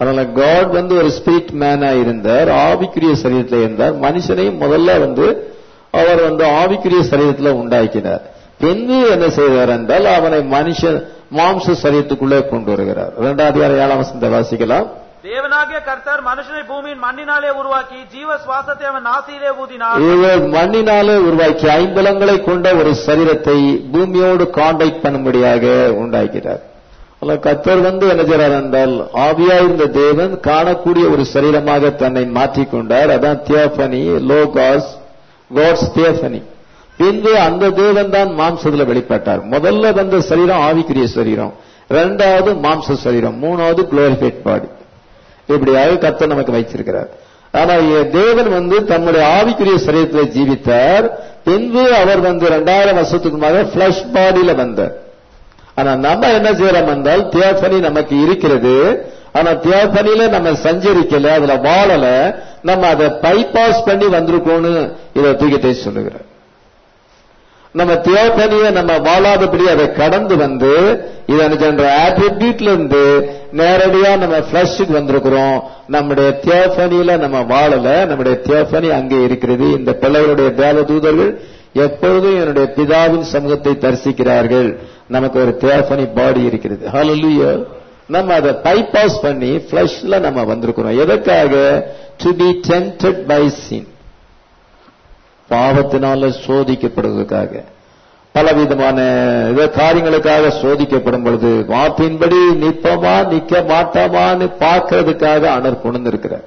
அதனால காட் வந்து ஒரு ஸ்பிரிட் மேனா இருந்தார் ஆவிக்குரிய சரீரத்தில் இருந்தார் மனுஷனையும் முதல்ல வந்து அவர் வந்து ஆவிக்குரிய சரீரத்தில் உண்டாக்கினார் பின்பு என்ன செய்தார் என்றால் அவனை மனுஷன் மாம்ச சரீரத்துக்குள்ளே கொண்டு வருகிறார் இரண்டாவது அதிகாரம் ஏழாம் வசனத்தை வாசிக்கலாம் தேவனாகிய கர்த்தர் மனுஷனை பூமியின் மண்ணினாலே உருவாக்கி ஜீவ சுவாசத்தை அவன் நாசியிலே ஊதினார் இவர் மண்ணினாலே உருவாக்கி ஐம்பலங்களை கொண்ட ஒரு சரீரத்தை பூமியோடு காண்டாக்ட் பண்ணும்படியாக உண்டாக்கிறார் அல்ல கத்தர் வந்து என்ன செய்றார் என்றால் ஆவியாயிருந்த தேவன் காணக்கூடிய ஒரு சரீரமாக தன்னை மாற்றிக்கொண்டார் அதான் தியோபனி லோகாஸ் காட்ஸ் தியோபனி பின்பு அந்த தேவன் தான் மாம்சத்துல வெளிப்பட்டார் முதல்ல வந்த சரீரம் ஆவிக்குரிய சரீரம் இரண்டாவது மாம்ச சரீரம் மூணாவது குளோரிஃபைட் பாடி இப்படியாக கத்தர் நமக்கு வைத்திருக்கிறார் ஆனா இ- தேவன் வந்து தம்முடைய ஆவிக்குரிய சரீரத்தில் ஜீவித்தார் பின்பு அவர் வந்து இரண்டாயிரம் வருஷத்துக்கு முன்னாக பிளஷ் பாடியில வந்தார் ஆனா நம்ம என்ன செய்யறோம் என்றால் தியோபனி நமக்கு இருக்கிறது ஆனா தியோபனியில நம்ம சஞ்சரிக்கல அதுல வாழல நம்ம அதை பைபாஸ் பண்ணி வந்திருக்கோம்னு இதை தூக்கிட்டே சொல்லுகிறார் நம்ம தியோபனிய நம்ம வாழாதபடி அதை கடந்து வந்து இதன்ற ஆட்டிடியூட்ல இருந்து நேரடியா நம்ம பிளஷுக்கு வந்திருக்கிறோம் நம்முடைய தியோபனியில நம்ம வாழல நம்முடைய தியோபனி அங்கே இருக்கிறது இந்த பிள்ளைகளுடைய தேவ தூதர்கள் எப்பொழுதும் என்னுடைய பிதாவின் சமூகத்தை தரிசிக்கிறார்கள் நமக்கு ஒரு தியோபனி பாடி இருக்கிறது ஹalleluya நம்ம அதை பைபாஸ் பண்ணி பிளஷ்ல நம்ம வந்திருக்கிறோம் எதற்காக to be tempted by sin பாவத்தினால சோதிக்கப்படுவதற்காக பலவிதமான இத காரியங்களுக்காக சோதிக்கப்படும் பொழுது வார்த்தையின்படி நிற்பமா நிக்க மாட்டோமான்னு பார்க்கறதுக்காக அணர் கொண்டிருக்கிறார்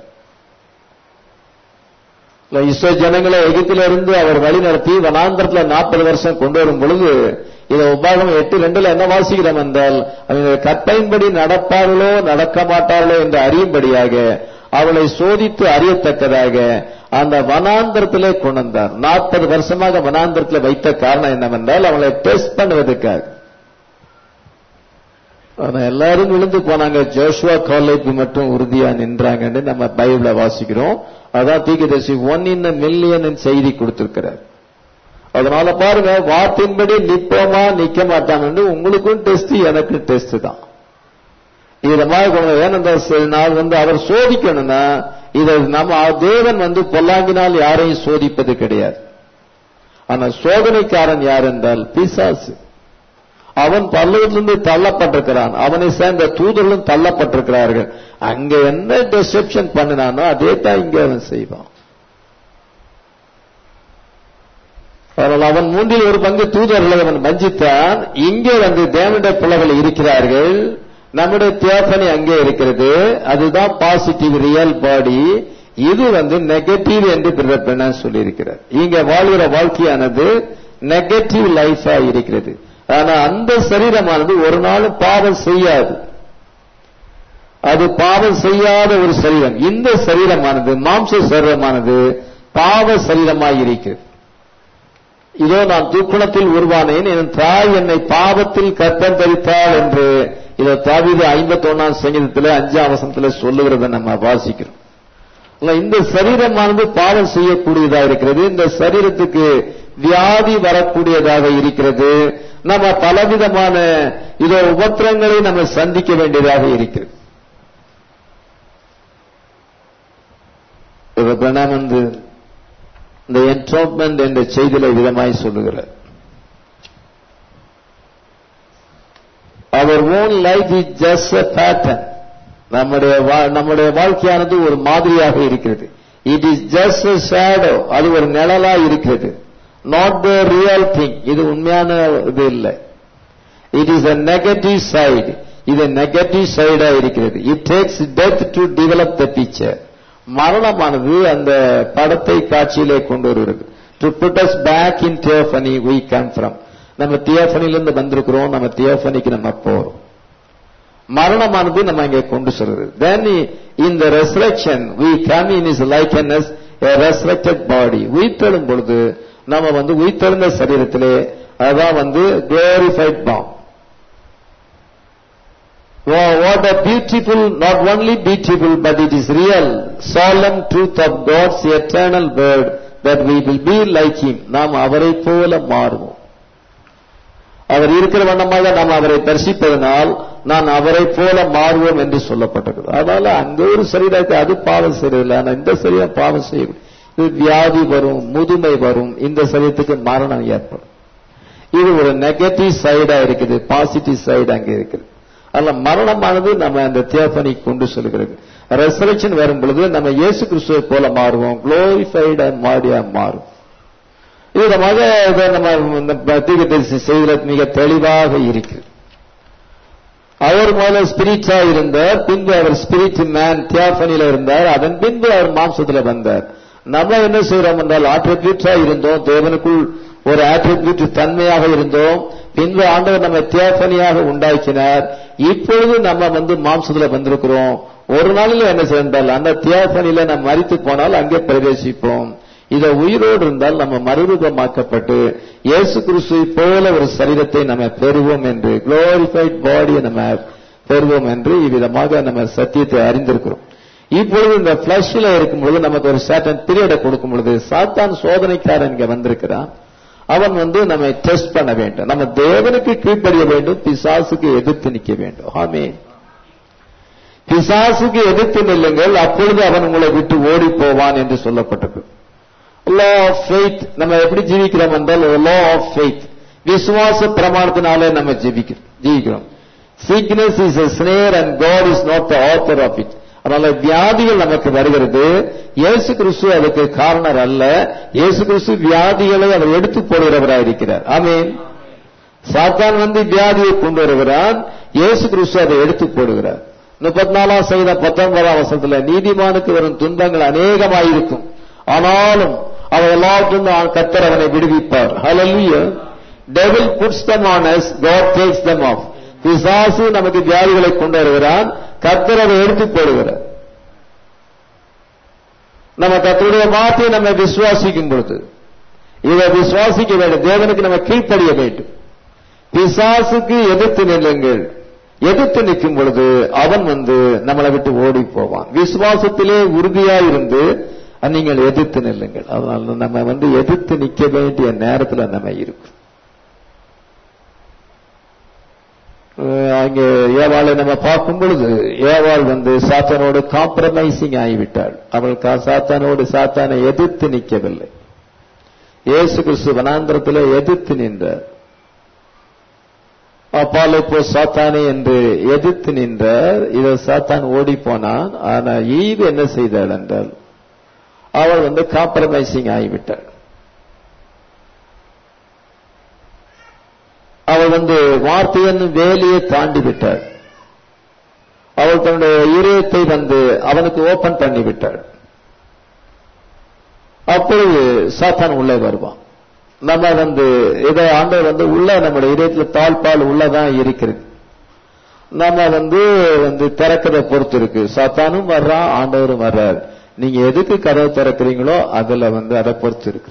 இஸ்ரோ ஜனங்களை எகிப்திலிருந்து அவர் வழி நடத்தி வனாந்திரத்துல நாற்பது வருஷம் கொண்டு வரும் பொழுது இதை உபாகம் எட்டு ரெண்டுல என்ன வாசிக்கிறோம் என்றால் அவங்க கற்பையின்படி நடப்பார்களோ நடக்க மாட்டார்களோ என்று அறியும்படியாக அவளை சோதித்து அறியத்தக்கதாக அந்த வனாந்திரத்திலே கொண்டு வந்தார் நாற்பது வருஷமாக வனாந்திரத்தில் வைத்த காரணம் என்னவென்றால் அவளை டெஸ்ட் பண்ணுவதற்காக ஆனா எல்லாரும் விழுந்து போனாங்க ஜோஷுவா காலேஜ் மட்டும் உறுதியா நின்றாங்கன்னு நம்ம பைபிள வாசிக்கிறோம் அதான் தீர்க்கதரிசி ஒன் இன் மில்லியன் செய்தி கொடுத்திருக்கிறார் அதனால பாருங்க வார்த்தையின்படி நிப்போமா நிக்க மாட்டாங்கன்னு உங்களுக்கும் டெஸ்ட் எனக்கும் டெஸ்ட் தான் இத மாதிரி கொண்டு ஏனென்றால் சில நாள் வந்து அவர் சோதிக்கணும்னா இதை நம்ம தேவன் வந்து பொல்லாங்கினால் யாரையும் சோதிப்பது கிடையாது ஆனா சோதனைக்காரன் யார் என்றால் பிசாசு அவன் பல்லவத்திலிருந்து தள்ளப்பட்டிருக்கிறான் அவனை சேர்ந்த தூதர்களும் தள்ளப்பட்டிருக்கிறார்கள் அங்க என்ன டிசெப்ஷன் பண்ணினானோ அதே தான் இங்க அவன் செய்வான் அதனால் அவன் மூன்றில் ஒரு பங்கு தூதர்களை அவன் வஞ்சித்தான் இங்கே வந்து தேவனுடைய பிள்ளைகள் இருக்கிறார்கள் நம்முடைய தியோபனி அங்கே இருக்கிறது அதுதான் பாசிட்டிவ் ரியல் பாடி இது வந்து நெகட்டிவ் என்று பிரதப்பன சொல்லியிருக்கிறார் இங்க வாழ்கிற வாழ்க்கையானது நெகட்டிவ் லைஃபா இருக்கிறது ஆனா அந்த சரீரமானது ஒரு நாளும் பாவம் செய்யாது அது பாவம் செய்யாத ஒரு சரீரம் இந்த சரீரமானது மாம்ச சரீரமானது பாவ சரீரமாய் இருக்கிறது இதோ நான் தூக்குணத்தில் உருவானேன் என் தாய் என்னை பாவத்தில் கற்பம் தரித்தாள் என்று இதை தாவீது ஐம்பத்தி ஒன்னாம் சங்கீதத்தில் அஞ்சாம் வசனத்துல சொல்லுகிறத நம்ம வாசிக்கிறோம் இல்ல, இந்த சரீரமானது பாவம் செய்யக்கூடியதா இருக்கிறது இந்த சரீரத்துக்கு வியாதி வரக்கூடியதாக இருக்கிறது நம்ம பலவிதமான இதோ உபத்திரங்களை நம்ம சந்திக்க வேண்டியதாக இருக்கிறது இப்ப பிரணாம் வந்து இந்த என்ட்ரோப்மெண்ட் என்ற செய்தியில விதமாய் சொல்லுகிறார் அவர் own life is just a pattern நம்முடைய வா- நம்முடைய வாழ்க்கையானது ஒரு மாதிரியாக இருக்கிறது it is just a shadow அது ஒரு நிழலா இருக்கிறது நாட் த ரியல் திங் இது உண்மையான இது இல்லை it is a negative side இது நெகட்டிவ் சைடா இருக்கிறது it takes death to develop the picture மரணமானது அந்த படத்தை காட்சியிலே கொண்டு வருகிறது to put us back in theophany we come from நம்ம தியோஃபனிலிருந்து வந்திருக்கிறோம் நம்ம தியோஃபனிக்கு நம்ம போறோம் மரணமானது நம்ம இங்கே கொண்டு சொல்றது தென் இந்த resurrection we come in is likeness a resurrected body உயிர்த்தெழும் பொழுது நம்ம வந்து உயிர்த்தெழுந்த சரீரத்திலே அதான் வந்து glorified bomb Oh, what a beautiful, not only beautiful, but it is real, solemn truth of God's eternal word that we will be like Him. நாம் அவரைப் போல மாறுவோம் அவர் இருக்கிற வண்ணமாக நாம் அவரை தரிசிப்பதனால் நான் அவரை போல மாறுவோம் என்று சொல்லப்பட்டிருக்கு அதனால அங்க ஒரு சரீரம் இருக்கு அது பாவம் செய்யறதில்லை ஆனா இந்த சரீரம் பாவம் செய்யும் இது வியாதி வரும் முதுமை வரும் இந்த சரீரத்துக்கு மரணம் ஏற்படும் இது ஒரு நெகட்டிவ் சைடா இருக்குது பாசிட்டிவ் சைடு அங்க இருக்குது அதுல மரணமானது நம்ம அந்த தியோபனி கொண்டு சொல்லுகிறது ரெசரக்ஷன் வரும் பொழுது நம்ம இயேசு கிறிஸ்துவை போல மாறுவோம் குளோரிஃபைடா மாடியா மாறும் இது விதமாக இதை நம்ம இந்த தீர்க்கதரிசி செய்தில மிக தெளிவாக இருக்கு அவர் முதல்ல ஸ்பிரிட்டா இருந்தார் பின்பு அவர் ஸ்பிரிட் மேன் தியாபனில இருந்தார் அதன் பின்பு அவர் மாம்சத்துல வந்தார் நம்ம என்ன செய்யறோம் என்றால் ஆட்ரிபியூட்டா இருந்தோம் தேவனுக்குள் ஒரு ஆட்ரிபியூட் தன்மையாக இருந்தோம் பின்பு ஆண்டவர் நம்ம தியாபனியாக உண்டாக்கினார் இப்பொழுது நம்ம வந்து மாம்சத்துல வந்திருக்கிறோம் ஒரு நாளில் என்ன செய்தால் அந்த தியாபனில நம்ம மறித்து போனால் அங்கே பிரவேசிப்போம் இத உயிரோடு இருந்தால் நம்ம மறுரூபமாக்கப்பட்டு இயேசு கிறிஸ்துவை போல ஒரு சரீரத்தை நம்ம பெறுவோம் என்று குளோரிஃபைட் பாடியை நம்ம பெறுவோம் என்று இவ்விதமாக நம்ம சத்தியத்தை அறிந்திருக்கிறோம் இப்பொழுது இந்த பிளஷ்ல இருக்கும்பொழுது நமக்கு ஒரு சர்டன் பீரியடை கொடுக்கும் பொழுது சாத்தான் சோதனைக்காரன் இங்க வந்திருக்கிறான் அவன் வந்து நம்மை டெஸ்ட் பண்ண வேண்டும் நம்ம தேவனுக்கு கீழ்ப்படிய வேண்டும் பிசாசுக்கு எதிர்த்து நிற்க வேண்டும் ஆமே பிசாசுக்கு எதிர்த்து நில்லுங்கள் அப்பொழுது அவன் உங்களை விட்டு ஓடி போவான் என்று சொல்லப்பட்டது லா ஆஃப் ஃபெய்த் நம்ம எப்படி ஜீவிக்கிறோம் என்றால் லா ஆஃப் ஃபெய்த் விசுவாச பிரமாணத்தினாலே நம்ம ஜீவிக்கிறோம் ஜீவிக்கிறோம் sickness is a snare and God is not the author of it அதனால வியாதிகள் நமக்கு வருகிறது இயேசு கிறிஸ்து அதுக்கு காரணர் அல்ல இயேசு கிறிஸ்து வியாதிகளை அவர் எடுத்து போடுகிறவராக இருக்கிறார் ஆமீன் சாத்தான் வந்து வியாதியை கொண்டு வருகிறான் இயேசு கிறிஸ்து அதை எடுத்து போடுகிறார் முப்பத்தி நாலாம் செய்த பத்தொன்பதாம் வருஷத்துல நீதிமானுக்கு வரும் துன்பங்கள் அநேகமாயிருக்கும் ஆனாலும் அவர் எல்லாவற்றும் கத்தர் அவனை விடுவிப்பார் ஹalleluya devil puts them on us god takes them off பிசாசு நமக்கு வியாதிகளை கொண்டு வருகிறான் கத்தர் அதை எடுத்து போடுகிறார் நம்ம கத்தருடைய வார்த்தையை நம்ம விசுவாசிக்கும் பொழுது இதை விசுவாசிக்க வேண்டும் தேவனுக்கு நம்ம கீழ்ப்படிய வேண்டும் பிசாசுக்கு எதிர்த்து நில்லுங்கள் எதிர்த்து நிற்கும் பொழுது அவன் வந்து நம்மளை விட்டு ஓடி போவான் விசுவாசத்திலே உறுதியா இருந்து நீங்கள் எதிர்த்து நில்லுங்கள் அதனால நம்ம வந்து எதிர்த்து நிக்க வேண்டிய நேரத்தில் நம்ம இருக்கும் அங்கே ஏவாளை நம்ம பார்க்கும் பொழுது ஏவாள் வந்து சாத்தானோடு காம்ப்ரமைசிங் ஆகிவிட்டாள் அவள் சாத்தானோடு சாத்தானை எதிர்த்து நிற்கவில்லை இயேசு கிறிஸ்து வனாந்திரத்தில் எதிர்த்து நின்றார் அப்பாலை போ சாத்தானே என்று எதிர்த்து நின்றார் இதை சாத்தான் ஓடி போனான் ஆனா ஈவு என்ன செய்தாள் என்றால் அவள் வந்து காம்ப்ரமைசிங் ஆகிவிட்டாள் அவள் வந்து வார்த்தையின் வேலையை தாண்டி விட்டாள் அவள் தன்னுடைய இதயத்தை வந்து அவனுக்கு ஓபன் பண்ணி விட்டாள் அப்பொழுது சாத்தான் உள்ளே வருவான் நம்ம வந்து இதை ஆண்டவர் வந்து உள்ள நம்முடைய இதயத்தில் தாழ்பால் உள்ளதான் இருக்கிறது நம்ம வந்து வந்து திறக்கிறத பொறுத்து இருக்கு சாத்தானும் வர்றான் ஆண்டவரும் வர்றாரு நீங்க எதுக்கு கதவை திறக்கிறீங்களோ அதுல வந்து அதை பொறுத்து இருக்கு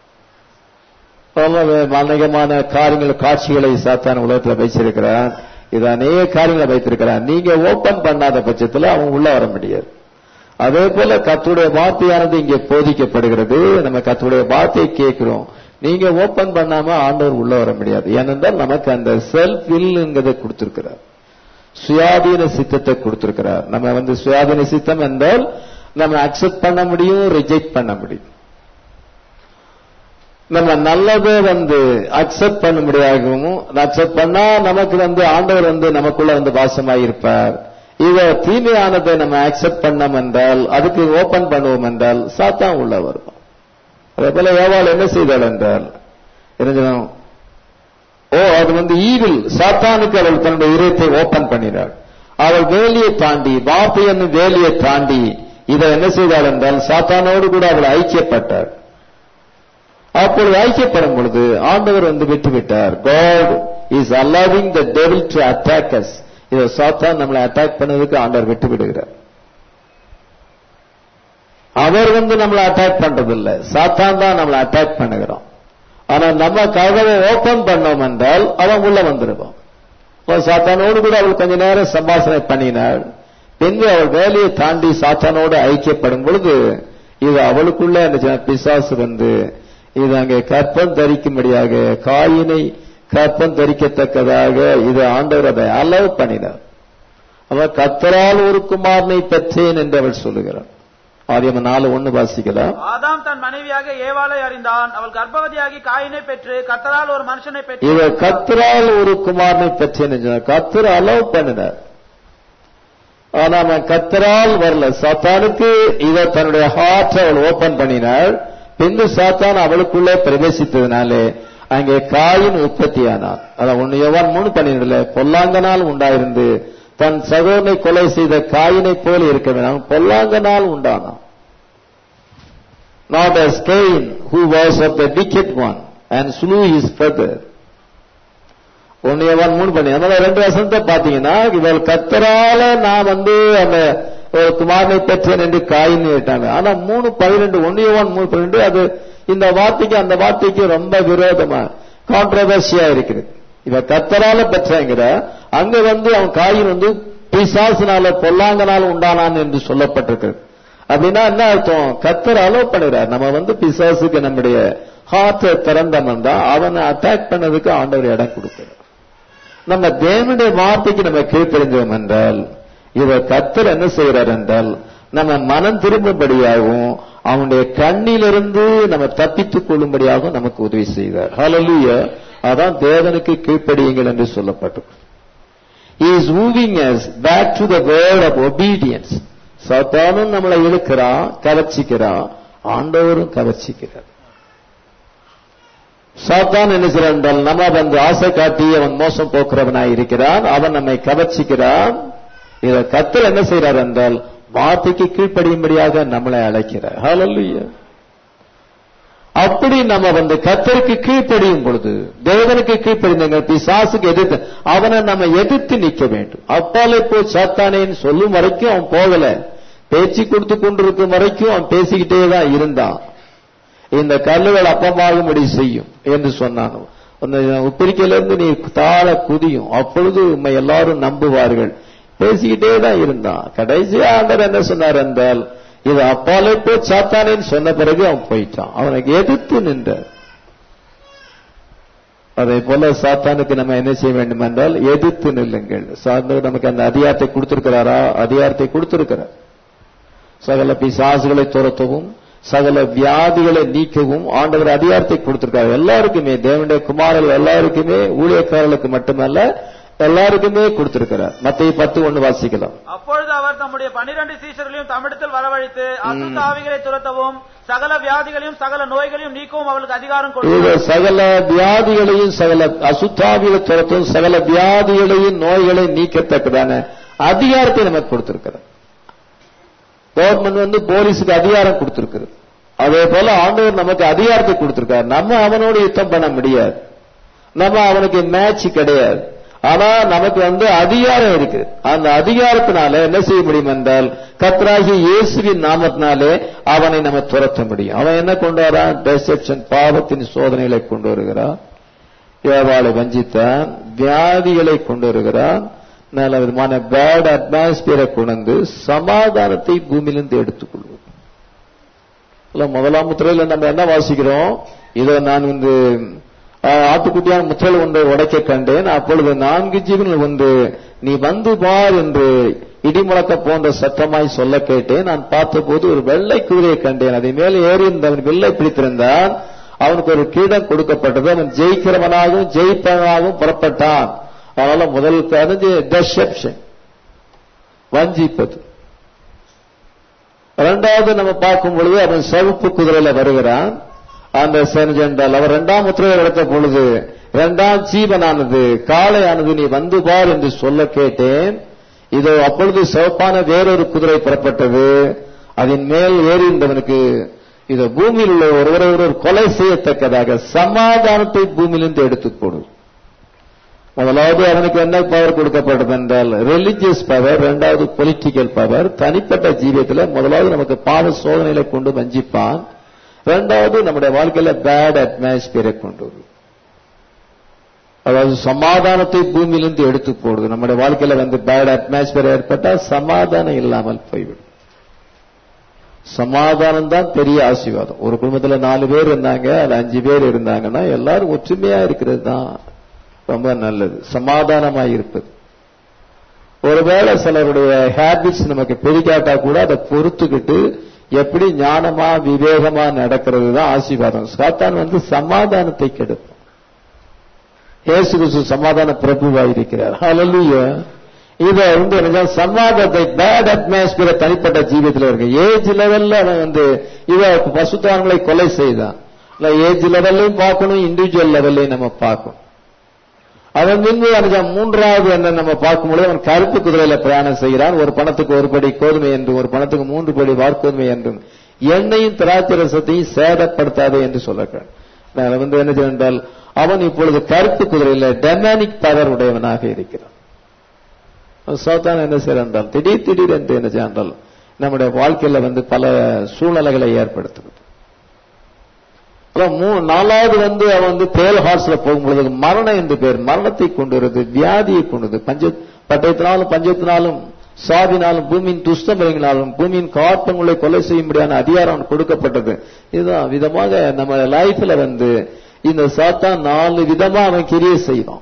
அநேகமான காரியங்கள் காட்சிகளை சாத்தான உலகத்துல வச்சிருக்கிறான் இது அநேக காரியங்களை வைத்திருக்கிறான் நீங்க ஓபன் பண்ணாத பட்சத்துல அவன் உள்ள வர முடியாது அதே போல கத்துடைய வார்த்தையானது இங்கே போதிக்கப்படுகிறது நம்ம கத்துடைய வார்த்தையை கேட்கிறோம் நீங்க ஓபன் பண்ணாம ஆண்டவர் உள்ள வர முடியாது ஏனென்றால் நமக்கு அந்த செல்ஃப் வில்லுங்கிறத கொடுத்திருக்கிறார் சுயாதீன சித்தத்தை கொடுத்திருக்கிறார் நம்ம வந்து சுயாதீன சித்தம் என்றால் நம்ம அக்செப்ட் பண்ண முடியும் ரிஜெக்ட் பண்ண முடியும் நம்ம நல்லதை வந்து அக்செப்ட் பண்ண முடியாகவும் அக்செப்ட் பண்ணா நமக்கு வந்து ஆண்டவர் வந்து நமக்குள்ள வந்து வாசமாயிருப்பார் இத தீமையானதை நம்ம அக்செப்ட் பண்ணோம் என்றால் அதுக்கு ஓபன் பண்ணுவோம் என்றால் சாத்தான் உள்ள வருவோம் அதே போல ஏவாள் என்ன செய்தாள் என்றால் தெரிஞ்சணும் ஓ அது வந்து ஈவில் சாத்தானுக்கு அவள் தன்னுடைய இதயத்தை ஓபன் பண்ணினாள் அவள் வேலியை தாண்டி வார்த்தை என்னும் வேலியை தாண்டி இதை என்ன செய்தாள் என்றால் சாத்தானோடு கூட அவள் ஐக்கியப்பட்டாள் அப்பொழுது ஐக்கியப்படும் பொழுது ஆண்டவர் வந்து விட்டுவிட்டார் God is allowing the devil to attack us இதை சாத்தான் நம்மளை அட்டாக் பண்ணதுக்கு ஆண்டவர் விட்டு விடுகிறார் அவர் வந்து நம்மளை அட்டாக் பண்றதில்லை சாத்தான் தான் நம்மளை அட்டாக் பண்ணுகிறோம் ஆனா நம்ம கதவை ஓபன் பண்ணோம் என்றால் அவன் உள்ள வந்துருவான் சாத்தானோடு கூட அவள் கொஞ்ச நேரம் சம்பாஷணை பண்ணினாள் பின்பு அவள் வேலையை தாண்டி சாத்தானோடு ஐக்கியப்படும் பொழுது இது அவளுக்குள்ள அந்த பிசாசு வந்து இது அங்கே கற்பம் தரிக்கும்படியாக காயினை கற்பம் தரிக்கத்தக்கதாக இது ஆண்டவர் அதை அலவ் பண்ணினார் அவர் கத்தரால் ஒரு குமாரனை பெற்றேன் என்று அவள் சொல்லுகிறார் ஆதியம் நாலு ஒண்ணு வாசிக்கலாம் ஆதாம் தன் மனைவியாக ஏவாளை அறிந்தான் அவள் கர்ப்பவதியாகி காயினை பெற்று கத்தரால் ஒரு மனுஷனை பெற்று இவர் கத்தரால் ஒரு குமாரனை பெற்றேன் என்று சொன்னார். கத்தர் அலோவ் பண்ணினார் ஆனா அவன் கத்தரால் வரல சாத்தானுக்கு இவர் தன்னுடைய ஹார்ட் அவள் ஓபன் பண்ணினாள் பின்பு சாத்தான் அவளுக்குள்ளே பிரவேசித்ததுனாலே அங்கே காயின் உற்பத்தியானான் அதான் ஒன்னு யோவான் மூணு பண்ணிடல பொல்லாங்கனால் உண்டாயிருந்து தன் சகோதரனை கொலை செய்த காயினை போல இருக்க வேண்டாம் பொல்லாங்கனால் உண்டானான் not as Cain, who was of the wicked one and slew his brother. ஒன்னையவன் மூணு பண்ணி அதனால ரெண்டு வசனத்தை பாத்தீங்கன்னா இவள் கத்தரால நான் வந்து அந்த ஒரு குமாரனை பெற்றேன் என்று காயின்னு விட்டாங்க ஆனா மூணு பன்னிரெண்டு ஒன்னியவன் மூணு பன்னிரெண்டு அது இந்த வார்த்தைக்கு அந்த வார்த்தைக்கு ரொம்ப விரோதமா கான்ட்ரவர்சியா இருக்குது இவ கத்தரால பெற்றாங்கிற அங்க வந்து அவன் காயின் வந்து பிசாசினால பொல்லாங்கனால உண்டானான் என்று சொல்லப்பட்டிருக்கிறது அப்படின்னா என்ன அர்த்தம் கத்தர் அலோவ் பண்ணுறார் நம்ம வந்து பிசாசுக்கு நம்முடைய ஹார்ட்டை திறந்தோம்னா அவனை அட்டாக் பண்ணதுக்கு ஆண்டவர் இடம் கொடுக்கிறார் நம்ம தேவனுடைய வார்த்தைக்கு நம்ம கீழ்ப்பறிஞ்சோம் என்றால் இவர் கத்தர் என்ன செய்கிறார் என்றால் நம்ம மனம் திரும்பும்படியாகவும் அவனுடைய கண்ணிலிருந்து நம்ம தப்பித்துக் கொள்ளும்படியாகவும் நமக்கு உதவி செய்கிறார் ஹalleluya அதான் தேவனுக்கு கீழ்ப்படியுங்கள் என்று சொல்லப்பட்டது He is moving us back to the word of obedience. சத்தானும் நம்மளை இழுக்கிறான் கவர்ச்சிக்கிறான் ஆண்டவரும் கவர்ச்சிக்கிறார் சாத்தான் என்ன செய்றான் என்றால் நம்ம வந்து ஆசை காட்டி அவன் மோசம் போக்குறவனாய் இருக்கிறான் அவன் நம்மை கவர்ச்சிக்கிறான் இத கத்தர் என்ன செய்றார் என்றால் வார்த்தைக்கு கீழ்ப்படியும்படியாக நம்மளை அழைக்கிறார் ஹalleluya அப்படி நம்ம வந்து கத்தருக்கு கீழ்ப்படியும் பொழுது தேவனுக்கு கீழ்ப்படிந்தங்க பிசாசுக்கு எதிர்த்து அவனை நம்ம எதிர்த்து நிக்க வேண்டும் அப்பாலே போ சாத்தானேன்னு சொல்லும் வரைக்கும் அவன் போகல பேச்சு கொடுத்து கொண்டிருக்கும் வரைக்கும் அவன் பேசிக்கிட்டே தான் இருந்தான் இந்த கல்லுகள் அப்பமாகும்படி செய்யும் என்று சொன்னான் அந்த உப்பிரிக்கையிலிருந்து நீ தாழ குதியும் அப்பொழுது உண்மை எல்லாரும் நம்புவார்கள் பேசிக்கிட்டே தான் இருந்தான் கடைசி ஆண்டர் என்ன சொன்னார் என்றால் இது அப்பாலே போய் சாத்தானேன்னு சொன்ன பிறகு அவன் போயிட்டான் அவனுக்கு எதிர்த்து நின்றார் அதே போல சாத்தானுக்கு நம்ம என்ன செய்ய வேண்டும் என்றால் எதிர்த்து நில்லுங்கள் சார்ந்தவர் நமக்கு அந்த அதிகாரத்தை கொடுத்திருக்கிறாரா அதிகாரத்தை கொடுத்திருக்கிறார் சகல பிசாசுகளை துரத்தவும் சகல வியாதிகளை நீக்கவும் ஆண்டவர் அதிகாரத்தை கொடுத்திருக்காரு எல்லாருக்குமே தேவனுடைய குமாரர்கள் எல்லாருக்குமே ஊழியக்காரர்களுக்கு மட்டுமல்ல எல்லாருக்குமே கொடுத்திருக்கிறார் மத்திய பத்து ஒண்ணு வாசிக்கலாம் அப்பொழுது அவர் தம்முடைய பனிரெண்டு சீஷர்களையும் தம்மிடத்தில் வரவழைத்து அசுத்த ஆவிகளை துரத்தவும் சகல வியாதிகளையும் சகல நோய்களையும் நீக்கவும் அவளுக்கு அதிகாரம் இது கொடுத்தார் சகல வியாதிகளையும் சகல அசுத்தாவிகளை துரத்தும் சகல வியாதிகளையும் நோய்களை நீக்கத்தக்கதான அதிகாரத்தை நமக்கு கொடுத்திருக்கிறார் கவர்மெண்ட் வந்து போலீஸுக்கு அதிகாரம் கொடுத்திருக்கிறது அதே போல ஆண்டவர் நமக்கு அதிகாரத்தை கொடுத்திருக்காரு நம்ம அவனோடு யுத்தம் பண்ண முடியாது நம்ம அவனுக்கு மேட்ச் கிடையாது ஆனா நமக்கு வந்து அதிகாரம் இருக்கு அந்த அதிகாரத்தினால என்ன செய்ய முடியும் என்றால் கத்ராகி இயேசுவின் நாமத்தினாலே அவனை நம்ம துரத்த முடியும் அவன் என்ன கொண்டு வரான் டெசெப்ஷன் பாவத்தின் சோதனைகளை கொண்டு வருகிறான் ஏவாளை வஞ்சித்தான் வியாதிகளை கொண்டு வருகிறான் நல்ல விதமான பேட் அட்மாஸ்பியரை கொண்டு சமாதானத்தை பூமியிலிருந்து எடுத்துக்கொள்வது இல்ல முதலாம் முத்திரையில நம்ம என்ன வாசிக்கிறோம் இதோ நான் வந்து ஆஹ், ஆட்டுக்குட்டியான முத்திரையில் ஒன்றை உடைக்க கண்டேன் அப்பொழுது நான்கு ஜீவன்கள் ஒன்று நீ வந்து பார் என்று இடிமுழக்க போன்ற சத்தமாய் சொல்ல கேட்டேன் நான் பார்த்தபோது ஒரு வெள்ளை குதிரையை கண்டேன் அதை மேல் ஏறி இருந்தவன் வில்லை பிடித்திருந்தான் அவனுக்கு ஒரு கீடம் கொடுக்கப்பட்டது அவன் ஜெயிக்கிறவனாகவும் ஜெயிப்பவனாகவும் புறப்பட்டான் அதனால முதல் கருது டெசெப்ஷன் வஞ்சிப்பது இரண்டாவது நம்ம பார்க்கும் பொழுது அவன் சிவப்பு குதிரையில வருகிறான் அந்த சென்ஜென்றால் அவர் இரண்டாம் முத்திரையை எடுத்த பொழுது இரண்டாம் ஜீவனானது காளையானது நீ வந்து பார் என்று சொல்ல கேட்டேன் இதோ அப்பொழுது சிவப்பான வேறொரு குதிரை புறப்பட்டது அதன் மேல் ஏறிந்தவனுக்கு இதோ பூமியில் உள்ள ஒருவரை ஒருவர் கொலை செய்யத்தக்கதாக சமாதானத்தை பூமியிலிருந்து எடுத்துக் கொடு முதலாவது அவனுக்கு என்ன பவர் கொடுக்கப்பட்டது என்றால் ரிலிஜியஸ் பவர் இரண்டாவது பொலிட்டிக்கல் பவர் தனிப்பட்ட ஜீவியத்தில் முதலாவது நமக்கு பாவ சோதனைகளை கொண்டு வஞ்சிப்பான் இரண்டாவது நம்முடைய வாழ்க்கையில பேட் அட்மாஸ்பியரை கொண்டு வரும் அதாவது சமாதானத்தை பூமியிலிருந்து எடுத்து போடுது நம்முடைய வாழ்க்கையில வந்து பேட் அட்மாஸ்பியர் ஏற்பட்டால் சமாதானம் இல்லாமல் போய்விடும் சமாதானம் தான் பெரிய ஆசீர்வாதம் ஒரு குடும்பத்துல நாலு பேர் இருந்தாங்க அது அஞ்சு பேர் இருந்தாங்கன்னா எல்லாரும் ஒற்றுமையா இருக்கிறது தான் ரொம்ப நல்லது சமாதானமாய் இருப்பது ஒருவேளை சிலருடைய ஹேபிட்ஸ் நமக்கு பிடிக்காட்டா கூட அதை பொறுத்துக்கிட்டு எப்படி ஞானமா விவேகமா நடக்கிறது தான் ஆசீர்வாதம் சாத்தான் வந்து சமாதானத்தை கெடுக்கும் இயேசு கிறிஸ்து சமாதான பிரபுவாய் இருக்கிறார் ஹalleluya இத வந்து எனக்கு சமாதானத்தை பேட் அட்மாஸ்பியர் தனிப்பட்ட ஜீவியத்தில் இருக்கு ஏஜ் லெவல்ல அவன் வந்து இவ பசுத்தான்களை கொலை செய்தான் இல்ல ஏஜ் லெவல்லையும் பார்க்கணும் இண்டிவிஜுவல் லெவல்லையும் நம்ம பார்க்கணும் அவன் நின்று அனுஜா மூன்றாவது என்ன நம்ம பார்க்கும்போது அவன் கருப்பு குதிரையில பிரயாணம் செய்கிறான் ஒரு பணத்துக்கு ஒரு படி கோதுமை என்றும் ஒரு பணத்துக்கு மூன்று படி வார்கோதுமை என்றும் எண்ணெயும் திராட்சை ரசத்தையும் சேதப்படுத்தாதே என்று சொல்லுகிறான் நான் வந்து என்ன என்றால் அவன் இப்பொழுது கருப்பு குதிரையில டெமானிக் பவர் உடையவனாக இருக்கிறான் சோத்தான் என்ன செய்யறான் என்றால் திடீர் திடீர் என்று என்ன செய்யறால் நம்முடைய வாழ்க்கையில வந்து பல சூழ்நிலைகளை ஏற்படுத்துகிறது அப்புறம் மூ- நாலாவது வந்து அவன் வந்து பேல் ஹார்ஸ்ல போகும்பொழுது மரணம் என்று பேர் மரணத்தை கொண்டு வருது வியாதியை கொண்டு வருது பஞ்ச பட்டயத்தினாலும் பஞ்சத்தினாலும் சாவினாலும் பூமியின் துஷ்டமிரங்கினாலும் பூமியின் காப்பங்களை கொலை செய்யும்படியான அதிகாரம் கொடுக்கப்பட்டது இதுதான் விதமாக நம்ம லைஃப்ல வந்து இந்த சாத்தான் நாலு விதமா அவன் கிரியை செய்வான்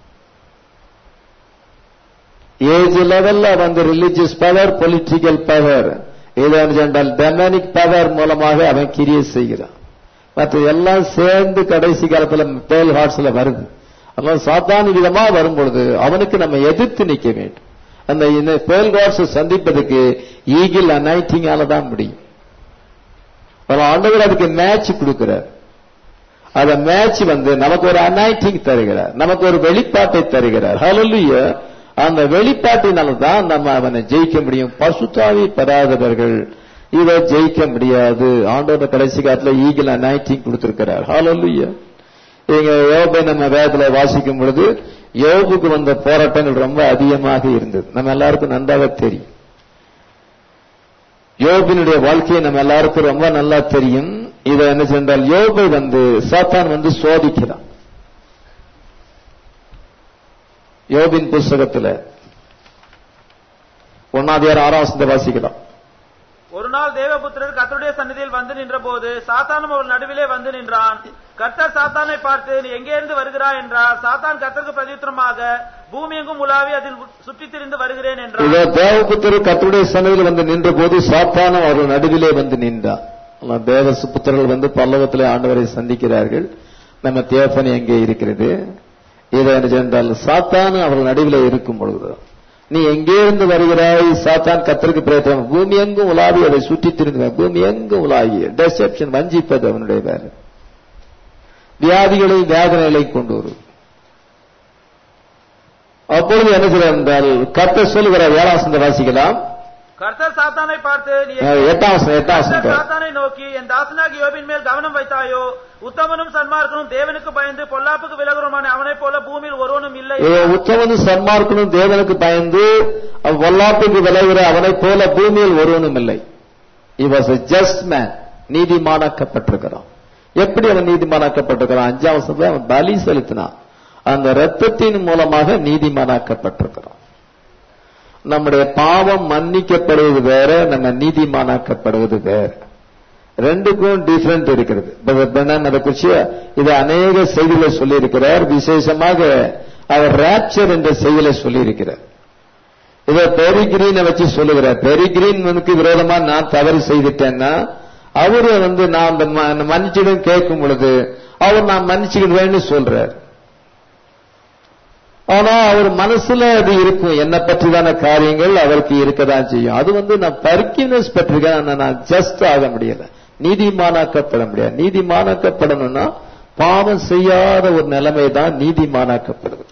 ஏஜ் லெவல்ல வந்து ரிலிஜியஸ் பவர் பொலிட்டிக்கல் பவர் ஏதாவது என்றால் டெமனிக் பவர் மூலமாக அவன் கிரியை செய்கிறான் மற்ற எல்லாம் சேர்ந்து கடைசி காலத்துல பேல் ஹார்ட்ஸ்ல வருது அதனால சாத்தான விதமா வரும்பொழுது அவனுக்கு நம்ம எதிர்த்து நிக்க வேண்டும் அந்த இந்த பேல் ஹார்ட்ஸ் சந்திப்பதற்கு ஈகிள் அனைட்டிங்கால தான் முடியும் அதனால ஆண்டவர் அதுக்கு மேட்ச் கொடுக்கிறார் அந்த மேட்ச் வந்து நமக்கு ஒரு அனைட்டிங் தருகிறார் நமக்கு ஒரு வெளிப்பாட்டை தருகிறார் ஹalleluya அந்த வெளிப்பாட்டினால தான் நம்ம அவனை ஜெயிக்க முடியும் பசுத்தாவி பெறாதவர்கள் இதை ஜெயிக்க முடியாது ஆண்டோட கடைசி காலத்துல ஈகிள் அனைட்டிங் கொடுத்திருக்கிறார் ஹalleluya இங்க யோபை நம்ம வேதத்துல வாசிக்கும் பொழுது யோபுக்கு வந்த போராட்டங்கள் ரொம்ப அதிகமாக இருந்தது நம்ம எல்லாருக்கும் நன்றாக தெரியும் யோபினுடைய வாழ்க்கையை நம்ம எல்லாருக்கும் ரொம்ப நல்லா தெரியும் இதை என்ன சென்றால் யோபை வந்து சாத்தான் வந்து சோதிக்கிறான் யோபின் புஸ்தகத்துல ஒன்னாதியார் ஆறாம் வசனத்தை வாசிக்கலாம் ஒரு நாள் தேவபுத்திரர் கர்த்தருடைய சந்நிதியில் வந்து நின்றபோது சாத்தானும் அவள் நடுவிலே வந்து நின்றான் கர்த்தர் சாத்தானை பார்த்து நீ எங்கேருந்து வருகிறாய் என்றார் சாத்தான் கர்த்தருக்கு பிரதித்திரமாக பூமி எங்கும் உலாவி அதில் சுற்றித் திரிந்து வருகிறேன் இதோ என்றார் தேவபுத்தர் கர்த்தருடைய சன்னதியில் வந்து நின்ற போது சாத்தானும் அவர்கள் நடுவிலே வந்து நின்றான் ஆனால் தேவ புத்திரர்கள் வந்து பல்லவத்திலே ஆண்டவரை சந்திக்கிறார்கள் நம்ம தேவனி எங்கே இருக்கிறது இதை என்ன சென்றால் சாத்தானு அவர்கள் நடுவிலே இருக்கும் பொழுது நீ எங்கே இருந்து வருகிறாய் சாத்தான் கத்தருக்கு பிரயத்தனம் பூமி எங்கும் உலாவி அதை சுற்றி திரிந்து பூமி எங்கும் உலாவி டெசெப்ஷன் வஞ்சிப்பது அவனுடைய வேலை வியாதிகளை வேதனைகளை கொண்டு வரும் அப்பொழுது என்ன செய்கிறார் என்றால் கத்த சொல்லுகிறார் ஏழாம் வசனத்தை வாசிக்கலாம் கர்த்தர் சாத்தானை பார்த்து நீ அஹ் எட்டாம் வசனம் எட்டாம் கர்த்தர் வசனம் சாத்தானை நோக்கி என் தாசனாகி யோபின் மேல் கவனம் வைத்தாயோ உத்தமனும் சன்மார்க்கனும் தேவனுக்கு பயந்து பொல்லாப்புக்கு விலகுறமான அவனைப் போல பூமியில் ஒருவனும் இல்லை ஏ, உத்தமனும் சன்மார்க்கனும் தேவனுக்கு பயந்து அவ் பொல்லாப்புக்கு விளைகிற அவனைப் போல பூமியில் ஒருவனும் இல்லை he was a just man நீதிமானாக்கப்பட்டிருக்கிறான் எப்படி அவன் நீதிமானாக்கப்பட்டிருக்கிறான் அஞ்சாம் வருஷத்துல அவன் பலி செலுத்தினான் அந்த ரத்தத்தின் மூலமாக நீதிமானாக்கப்பட்டிருக்கிறான் நம்முடைய பாவம் மன்னிக்கப்படுவது வேற நம்ம நீதிமானாக்கப்படுவது வேற ரெண்டுக்கும் டிஃபரெண்ட் இருக்கிறது பிரதர் பெர்னான் அதை குறிச்சு இது அநேக செய்திகளை சொல்லியிருக்கிறார் விசேஷமாக அவர் ராப்சர் என்ற செய்திகளை சொல்லியிருக்கிறார் இதை பெரிகிரீனை வச்சு சொல்லுகிறார் பெரிகிரீனுக்கு விரோதமா நான் தவறு செய்துட்டேன்னா அவரு வந்து நான் அந்த ம- அந்த மன்னிச்சிடும் கேட்கும் பொழுது அவர் நான் மன்னிச்சுக்கிடுவேன்னு சொல்றார் ஆனா அவர் மனசுல அது இருக்கும் என்ன பற்றிதான காரியங்கள் அவருக்கு இருக்கதான் செய்யும் அது வந்து நான் பர்கினஸ் பெற்றிருக்கேன் ஆனா நான் ஜஸ்ட் ஆக முடியல நீதிமானாக்கப்பட முடியாது நீதிமானாக்கப்படணும்னா பாவம் செய்யாத ஒரு நிலைமை தான் நீதிமானாக்கப்படுது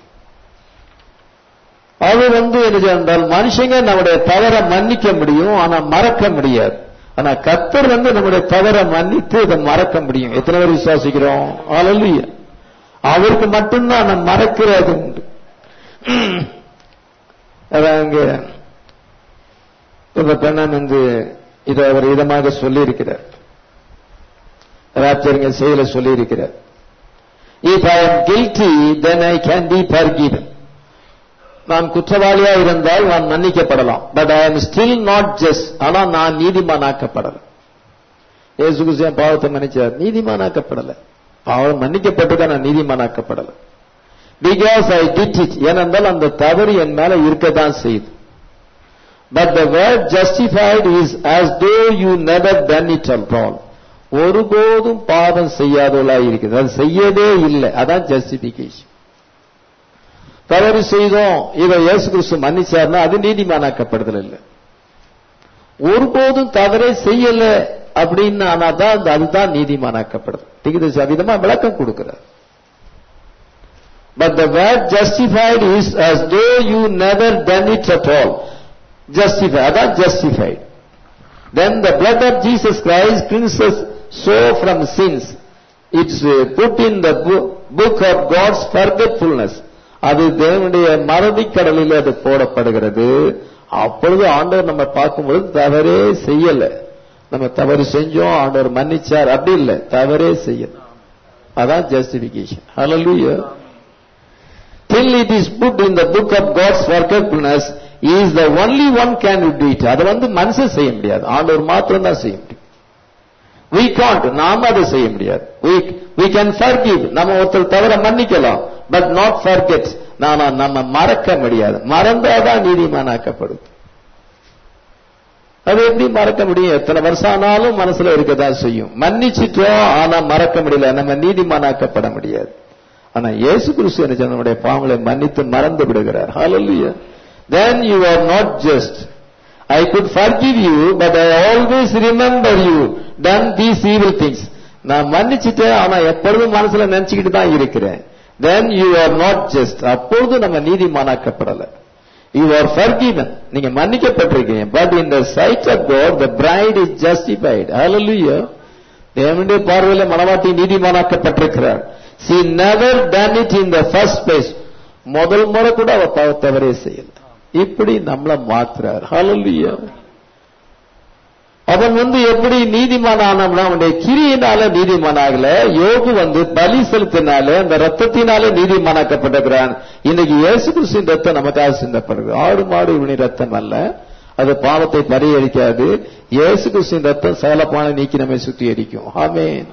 அது வந்து என்ன என்றால் மனுஷங்க நம்முடைய தவறை மன்னிக்க முடியும் ஆனா மறக்க முடியாது ஆனா கர்த்தர் வந்து நம்முடைய தவறை மன்னித்து அதை மறக்க முடியும் எத்தனை பேர் விசுவாசிக்கிறோம் அல்ல அவருக்கு மட்டும்தான் நம்ம மறக்கிறது உண்டு அதான் அங்க இந்த பெண்ணன் வந்து இதை அவர் இதமாக சொல்லியிருக்கிறார் ராப்சரிங்க செயல சொல்லியிருக்கிறார் if I am guilty then I can be forgiven நான் குற்றவாளியா இருந்தால் நான் மன்னிக்கப்படலாம் but I am still not just ஆனா நான் நீதிமானாக்கப்படல இயேசு கிறிஸ்து என் பாவத்தை மன்னிச்சார் நீதிமானாக்கப்படல பாவம் மன்னிக்கப்பட்டு நான் நீதிமானாக்கப்படல பிகாஸ் ஐ டிட் இட் ஏனென்றால் அந்த தவறு என் மேல இருக்கத்தான் செய்யுது but the word justified is as though you never done it at all ஒருபோதும் பாவம் செய்யாதவளா இருக்குது அது செய்யவே இல்லை அதான் ஜஸ்டிபிகேஷன் தவறு செய்தோம் இதை இயேசு கிறிஸ்து மன்னிச்சார்னா அது நீதிமானாக்கப்படுதல் இல்லை ஒருபோதும் தவறே செய்யல அப்படின்னு ஆனாதான் அது- அதுதான் நீதிமானாக்கப்படுது திகிதசி அவிதமா விளக்கம் கொடுக்கிறார் but the word justified is as though you never done it at all justify அதான் justified Then the blood of Jesus Christ cleanses so from sins. It's uh, put in the bo- book of God's forgetfulness. அது தேவனுடைய மறதிக் கடலில் அது போடப்படுகிறது அப்பொழுது ஆண்டவர் நம்ம பார்க்கும்பொழுது தவறே செய்யல நம்ம தவறு செஞ்சோம் ஆண்டவர் மன்னிச்சார் அப்படி இல்லை தவறே செய்யல அதான் justification hallelujah till it is put in the book of God's forgetfulness he is the only one can do it அதை வந்து மனுஷன் செய்ய முடியாது ஆண்டவர் மாத்திரம் தான் செய்ய முடியும் we can't நாம அதை செய்ய முடியாது we we can forgive நம்ம ஒருத்தர் தவிர மன்னிக்கலாம் but not forget நாம நம்ம மறக்க முடியாது மறந்தாதான் நீதிமானாக்கப்படும் அது எப்படி மறக்க முடியும் எத்தனை வருஷம் ஆனாலும் மனசுல இருக்கதான் செய்யும் மன்னிச்சிட்டோம் ஆனா மறக்க முடியல நம்ம நீதிமானாக்கப்பட முடியாது ஆனா இயேசு கிறிஸ்து என்ன சொன்ன, நம்முடைய பாவங்களை மன்னித்து மறந்து விடுகிறார் hallelujah then you are not just I could forgive you but I always remember you done these evil things நான் மன்னிச்சிட்டேன் ஆனா எப்பொழுதும் மனசுல நினைச்சுக்கிட்டு தான் இருக்கிறேன் then you are not just அப்பொழுது நம்ம நீதிமானாக்கப்படல you are forgiven நீங்க மன்னிக்கப்பட்டிருக்கீங்க but in the sight of God the bride is justified hallelujah தேவனுடைய பார்வையில மனவாட்டி நீதிமானாக்கப்பட்டிருக்கிறார் she never done it in the first place முதல் முறை கூட அவ பாவ தவறே செய்யல இப்படி நம்மள மாத்துறார் hallelujah அவன் வந்து எப்படி நீதிமான் ஆனவனா அவனுடைய கிரியினால நீதிமான் ஆகல யோகு வந்து பலி செலுத்தினால அந்த ரத்தத்தினால நீதிமானாக்கப்பட்டிருக்கிறான் இன்னைக்கு இயேசு கிறிஸ்துவின் ரத்தம் நமக்காக சிந்தப்படுது ஆடு மாடு இவனின் ரத்தம் அல்ல அது பாவத்தை பரிகரிக்காது இயேசு கிறிஸ்துவின் ரத்தம் சகலப்பான நீக்கி நம்மை சுத்திகரிக்கும் ஆமென்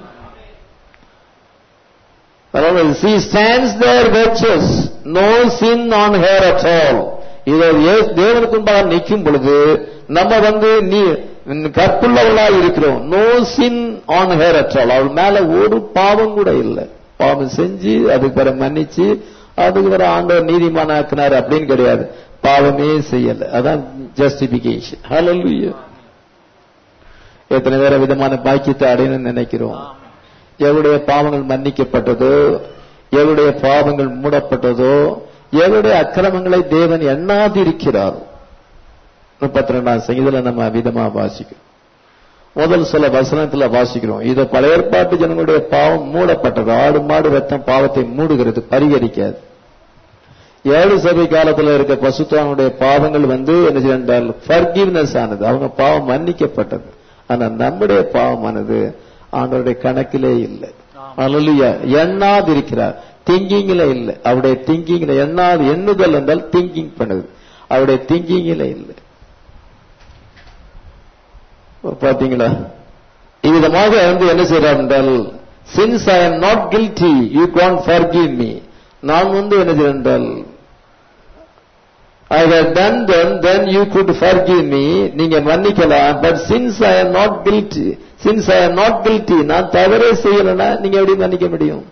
அதாவது she stands there virtuous no sin on her at all இதை இயேசு- தேவனுக்கு முன்பாக நிற்கும் பொழுது நம்ம வந்து நீ கற்புள்ளவளா இருக்கிறோம் no sin on her at all அவள் மேல ஒரு பாவம் கூட இல்லை பாவம் செஞ்சு அதுக்கு பிற மன்னிச்சு அதுக்கு பிற ஆண்டவர் நீதிமானாக்குனார் அப்படின்னு கிடையாது பாவமே செய்யல அதான் ஜஸ்டிபிகேஷன் ஹalleluya எத்தனை வேற விதமான பாக்கியத்தை அடையணும்னு நினைக்கிறோம் எவருடைய பாவங்கள் மன்னிக்கப்பட்டதோ எவருடைய பாவங்கள் மூடப்பட்டதோ எவருடைய அக்கிரமங்களை தேவன் எண்ணாதிருக்கிறாரோ முப்பத்தி ரெண்டாம் சங்கீதத்துல நம்ம விதமா வாசிக்கிறோம் முதல் சில வசனத்துல வாசிக்கிறோம் இது பழைய ஏற்பாட்டு ஜனங்களுடைய பாவம் மூடப்பட்டது ஆடு மாடு ரத்தம் பாவத்தை மூடுகிறது பரிகரிக்காது ஏழு சபை காலத்துல இருக்க பசுத்தானுடைய பாவங்கள் வந்து என்ன செய்தால் ஃபர்கிவ்னஸ் ஆனது அவங்க பாவம் மன்னிக்கப்பட்டது ஆனா நம்முடைய பாவமானது ஆண்டவருடைய கணக்கிலே இல்லை அல்லா எண்ணாதிருக்கிறார் திங்கிங்ல இல்லை அவருடைய திங்கிங்ல எண்ணாது எண்ணுதல் என்றால் திங்கிங் பண்ணுது அவருடைய திங்கிங்ல இல்லை பாத்தீங்களா இவ்விதமாக வந்து என்ன செய்யறார் என்றால் since I am not guilty you can forgive me நான் வந்து என்ன செய்யறேன் என்றால் I have done then then you could forgive me நீங்க மன்னிக்கலாம் but since I am not guilty since I am not guilty நான் தவறே செய்யலைன்னா நீங்க எப்படி மன்னிக்க முடியும்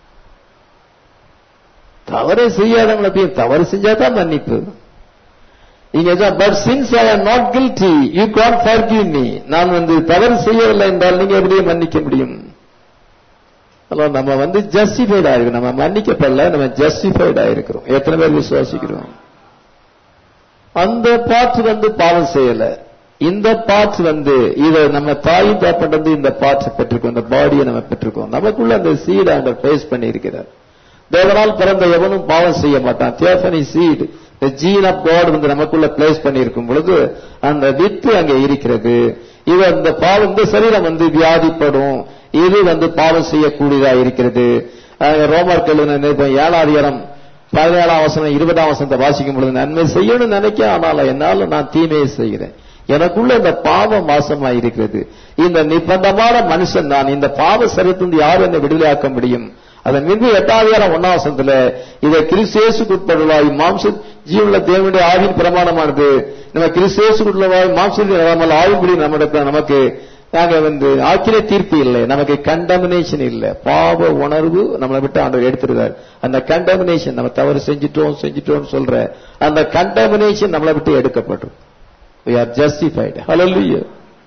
தவறே செய்யாதவங்களை போய் தவறு செஞ்சாதான் மன்னிப்பு இங்க but since I am not guilty you can forgive me நான் வந்து தவறு செய்யவில்லை என்றால் நீங்க எப்படி மன்னிக்க முடியும் ஹலோ நம்ம வந்து ஜஸ்டிஃபைட் ஆயிருக்கோம் நம்ம மன்னிக்கப்படல நம்ம ஜஸ்டிஃபைட் ஆயிருக்கிறோம் எத்தனை பேர் விசுவாசிக்கிறோம் அந்த பாட்டு வந்து பாவம் செய்யல இந்த பார்ட்ஸ் வந்து இதை நம்ம தாய் தாப்பட்டு இந்த பார்ட்ஸ் பெற்றிருக்கோம் இந்த பாடியை நம்ம பெற்றிருக்கோம் நமக்குள்ள அந்த சீட் அந்த பேஸ் பண்ணி இருக்கிறார் தேவனால் பிறந்த எவனும் பாவம் செய்ய மாட்டான் theophany seed gene of God வந்து நமக்குள்ள பிளேஸ் பண்ணியிருக்கும் பொழுது அந்த வித்து அங்கே இருக்கிறது இது அந்த பாவம் இந்த சரீரம் வந்து வியாதிப்படும் இது வந்து பாவம் செய்யக்கூடியதா இருக்கிறது ரோமர்கள் ஏழாம் அதிகாரம் பதினேழாம் வசனம் இருபதாம் வசனத்தை வாசிக்கும் பொழுது நன்மை செய்யணும்னு நினைக்க ஆனால் என்னால நான் தீமையை செய்கிறேன் எனக்குள்ள இந்த பாவம் மாசமா இருக்கிறது இந்த நிபந்தமான மனுஷன் நான் இந்த பாவ சரித்திலிருந்து யார் என்னை விடுதலையாக்க முடியும் அதன் மீது எட்டாவது ஒன்னாம் வசனத்துல இதை கிறிஸ்தேசுக்கு உட்படுவாய் மாம்ச ஜீவனுள்ள தேவனுடைய ஆவின் பிரமாணமானது நம்ம கிறிஸ்தேசுக்கு உள்ளவாய் மாம்சத்தில் ஆவின்படி நம்மிடத்துல நமக்கு நாங்க வந்து ஆக்கிலே தீர்ப்பு இல்லை நமக்கு கண்டமினேஷன் இல்லை பாவ உணர்வு நம்மளை விட்டு ஆண்டவர் எடுத்துருக்காரு அந்த கண்டமினேஷன் நம்ம தவறு செஞ்சிட்டோம் செஞ்சிட்டோம் சொல்ற அந்த கண்டமினேஷன் நம்மளை விட்டு எடுக்கப்படும் we are justified hallelujah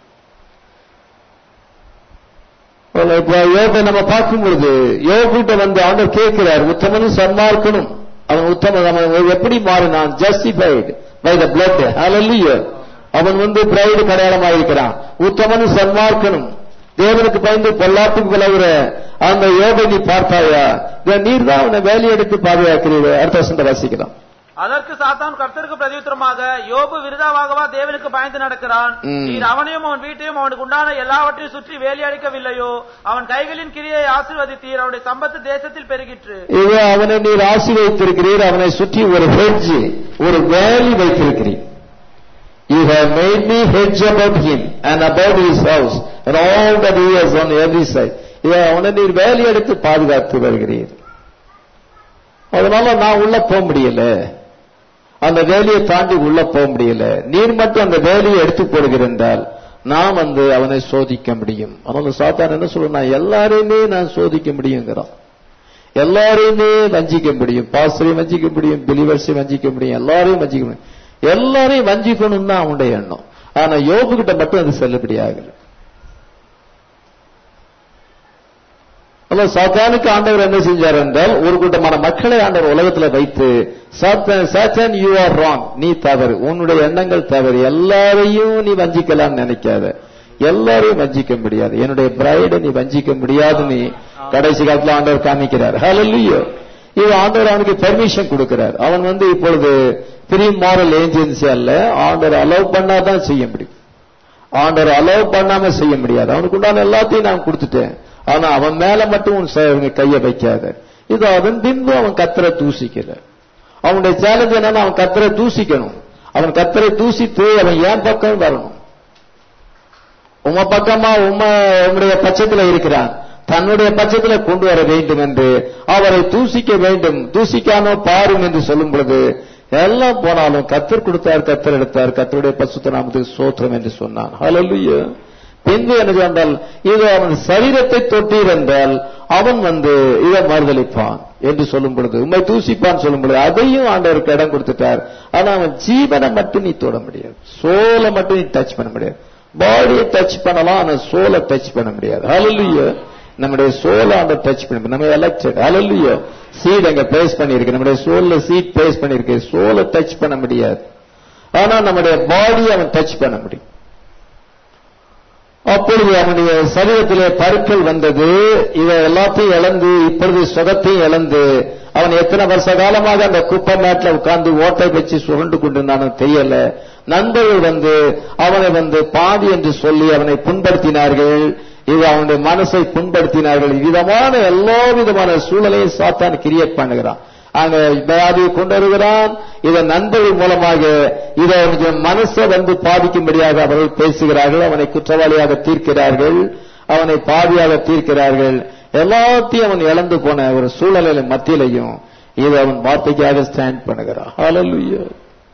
இப்ப யோபை நம்ம பார்க்கும் பொழுது யோகிட்ட வந்து ஆண்டவர் கேட்கிறார் உத்தமனும் சன்மார்க்கனும் அவன் உத்தமன் அவன் எப்படி மாறினான் justified by the blood hallelujah அவன் வந்து பிரைடு கடையாளமாயிருக்கிறான் உத்தமனும் சன்மார்க்கனும் தேவனுக்கு பயந்து பொல்லாப்புக்கு விளைவுற அந்த யோகை நீ பார்த்தாயா நீர் தான் அவனை வேலையெடுத்து பாதுகாக்கிறீர்கள் அடுத்த வசந்த வாசிக்கலாம் அதற்கு சாத்தான் கர்த்தருக்கு பிரதியுத்தரமாக யோபு விருதாவாகவா தேவனுக்கு பயந்து நடக்கிறான் ம். நீர் அவனையும் அவன் வீட்டையும் அவனுக்கு உண்டான எல்லாவற்றையும் சுற்றி வேலியடிக்கவில்லையோ அவன் கைகளின் கிரியை ஆசீர்வதித்தீர் அவனுடைய சம்பத்து தேசத்தில் பெருகிற்று இது அவனை நீர் ஆசி வைத்திருக்கிறீர் அவனை சுற்றி ஒரு ஹெட்ஜ் ஒரு வேலி வைத்திருக்கிறீர் You have made me hedge about him and about his house and all that he has on every side. இதை அவனை நீர் வேலி எடுத்து பாதுகாத்து வருகிறீர் அதனால நான் உள்ள போக முடியல அந்த வேலியை தாண்டி உள்ள போக முடியல நீர் மட்டும் அந்த வேலியை எடுத்து போடுகிற என்றால் நான் வந்து அவனை சோதிக்க முடியும் அதனால சாத்தான் என்ன சொல்லுனா எல்லாரையுமே நான் சோதிக்க முடியுங்கிறான் எல்லாரையுமே வஞ்சிக்க முடியும் பாஸ்டரையும் வஞ்சிக்க முடியும் பிலிவர்ஸையும் வஞ்சிக்க முடியும் எல்லாரையும் வஞ்சிக்க முடியும் எல்லாரையும் வஞ்சிக்கணும் தான் அவனுடைய எண்ணம் ஆனா யோபு கிட்ட மட்டும் அது செல்லுபடி ஆகல அல்ல சாத்தானுக்கு ஆண்டவர் என்ன செஞ்சார் என்றால் ஒரு கூட்டமான மக்களை ஆண்டவர் உலகத்துல வைத்து சாத்தான் யூ ஆர் ராங் நீ தவறு உன்னுடைய எண்ணங்கள் தவறு எல்லாரையும் நீ வஞ்சிக்கலாம்னு நினைக்காத எல்லாரையும் வஞ்சிக்க முடியாது என்னுடைய பிரைடை நீ வஞ்சிக்க முடியாதுன்னு கடைசி காலத்துல ஆண்டவர் காமிக்கிறார் ஹalleluya இது ஆண்டவர் அவனுக்கு பெர்மிஷன் கொடுக்கிறார் அவன் வந்து இப்பொழுது ப்ரீ மாரல் ஏஜென்சி அல்ல ஆண்டவர் அலோவ் பண்ணாதான் செய்ய முடியும் ஆண்டவர் அலோவ் பண்ணாம செய்ய முடியாது அவனுக்கு உண்டான எல்லாத்தையும் நான் கொடுத்துட்டேன் ஆனா அவன் மேல மட்டும் உன் ச- கைய வைக்காத இது அதன் பின்பு அவன் கத்தரை தூசிக்கல அவனுடைய சேலஞ்ச் என்னன்னா அவன் கத்தரை தூசிக்கணும் அவன் கத்தரை தூசித்து அவன் ஏன் பக்கம் வரணும் உம பக்கமா உம உம்முடைய பட்சத்துல இருக்கிறான் தன்னுடைய பட்சத்துல கொண்டு வர வேண்டும் என்று அவரை தூசிக்க வேண்டும் தூசிக்காம பாரும் என்று சொல்லும் பொழுது எல்லாம் போனாலும் கத்தர் கொடுத்தார் கத்தர் எடுத்தார் கத்தருடைய பசுத்த நாமத்துக்கு சோத்திரம் என்று சொன்னான் ஹalleluya பின்பு என்ன என்றால் இது அவன் சரீரத்தை தொட்டீர் என்றால் அவன் வந்து இதை மறுதளிப்பான் என்று சொல்லும் பொழுது உண்மை தூசிப்பான் சொல்லும் பொழுது அதையும் ஆண்டவருக்கு இடம் கொடுத்துட்டார் ஆனா அவன் ஜீவனை மட்டும் நீ தொட முடியாது சோலை மட்டும் நீ டச் பண்ண முடியாது பாடியை டச் பண்ணலாம் ஆனா சோலை டச் பண்ண முடியாது ஹalleluya நம்முடைய சோலை அந்த டச் பண்ண நம்ம எலெக்டட் ஹalleluya சீட் அங்க பிளேஸ் பண்ணிருக்கு நம்முடைய சோல்ல சீட் பிளேஸ் பண்ணிருக்கு சோலை டச் பண்ண முடியாது ஆனா நம்முடைய பாடி அவன் டச் பண்ண முடியும் அப்பொழுது அவனுடைய சரீரத்திலே பருக்கள் வந்தது இதை எல்லாத்தையும் இழந்து இப்பொழுது சுகத்தையும் இழந்து அவன் எத்தனை வருஷ காலமாக அந்த குப்பை மேட்ல உட்கார்ந்து ஓட்டை வச்சு சுரண்டு கொண்டிருந்தானோ தெரியல நண்பர்கள் வந்து அவனை வந்து பாவி என்று சொல்லி அவனை புண்படுத்தினார்கள் இது அவனுடைய மனசை புண்படுத்தினார்கள் விதமான எல்லா விதமான சூழலையும் சாத்தான் கிரியேட் பண்ணுகிறான் அங்க வியாதியை கொண்டு வருகிறான் இதை நண்பர்கள் மூலமாக இதை அவனுக்கு மனசை வந்து பாதிக்கும்படியாக அவர்கள் பேசுகிறார்கள் அவனை குற்றவாளியாக தீர்க்கிறார்கள் அவனை பாவியாக தீர்க்கிறார்கள் எல்லாத்தையும் அவன் இழந்து போன ஒரு சூழலில் மத்தியிலையும் இது அவன் வார்த்தைக்காக ஸ்டாண்ட் பண்ணுகிறான் ஹalleluya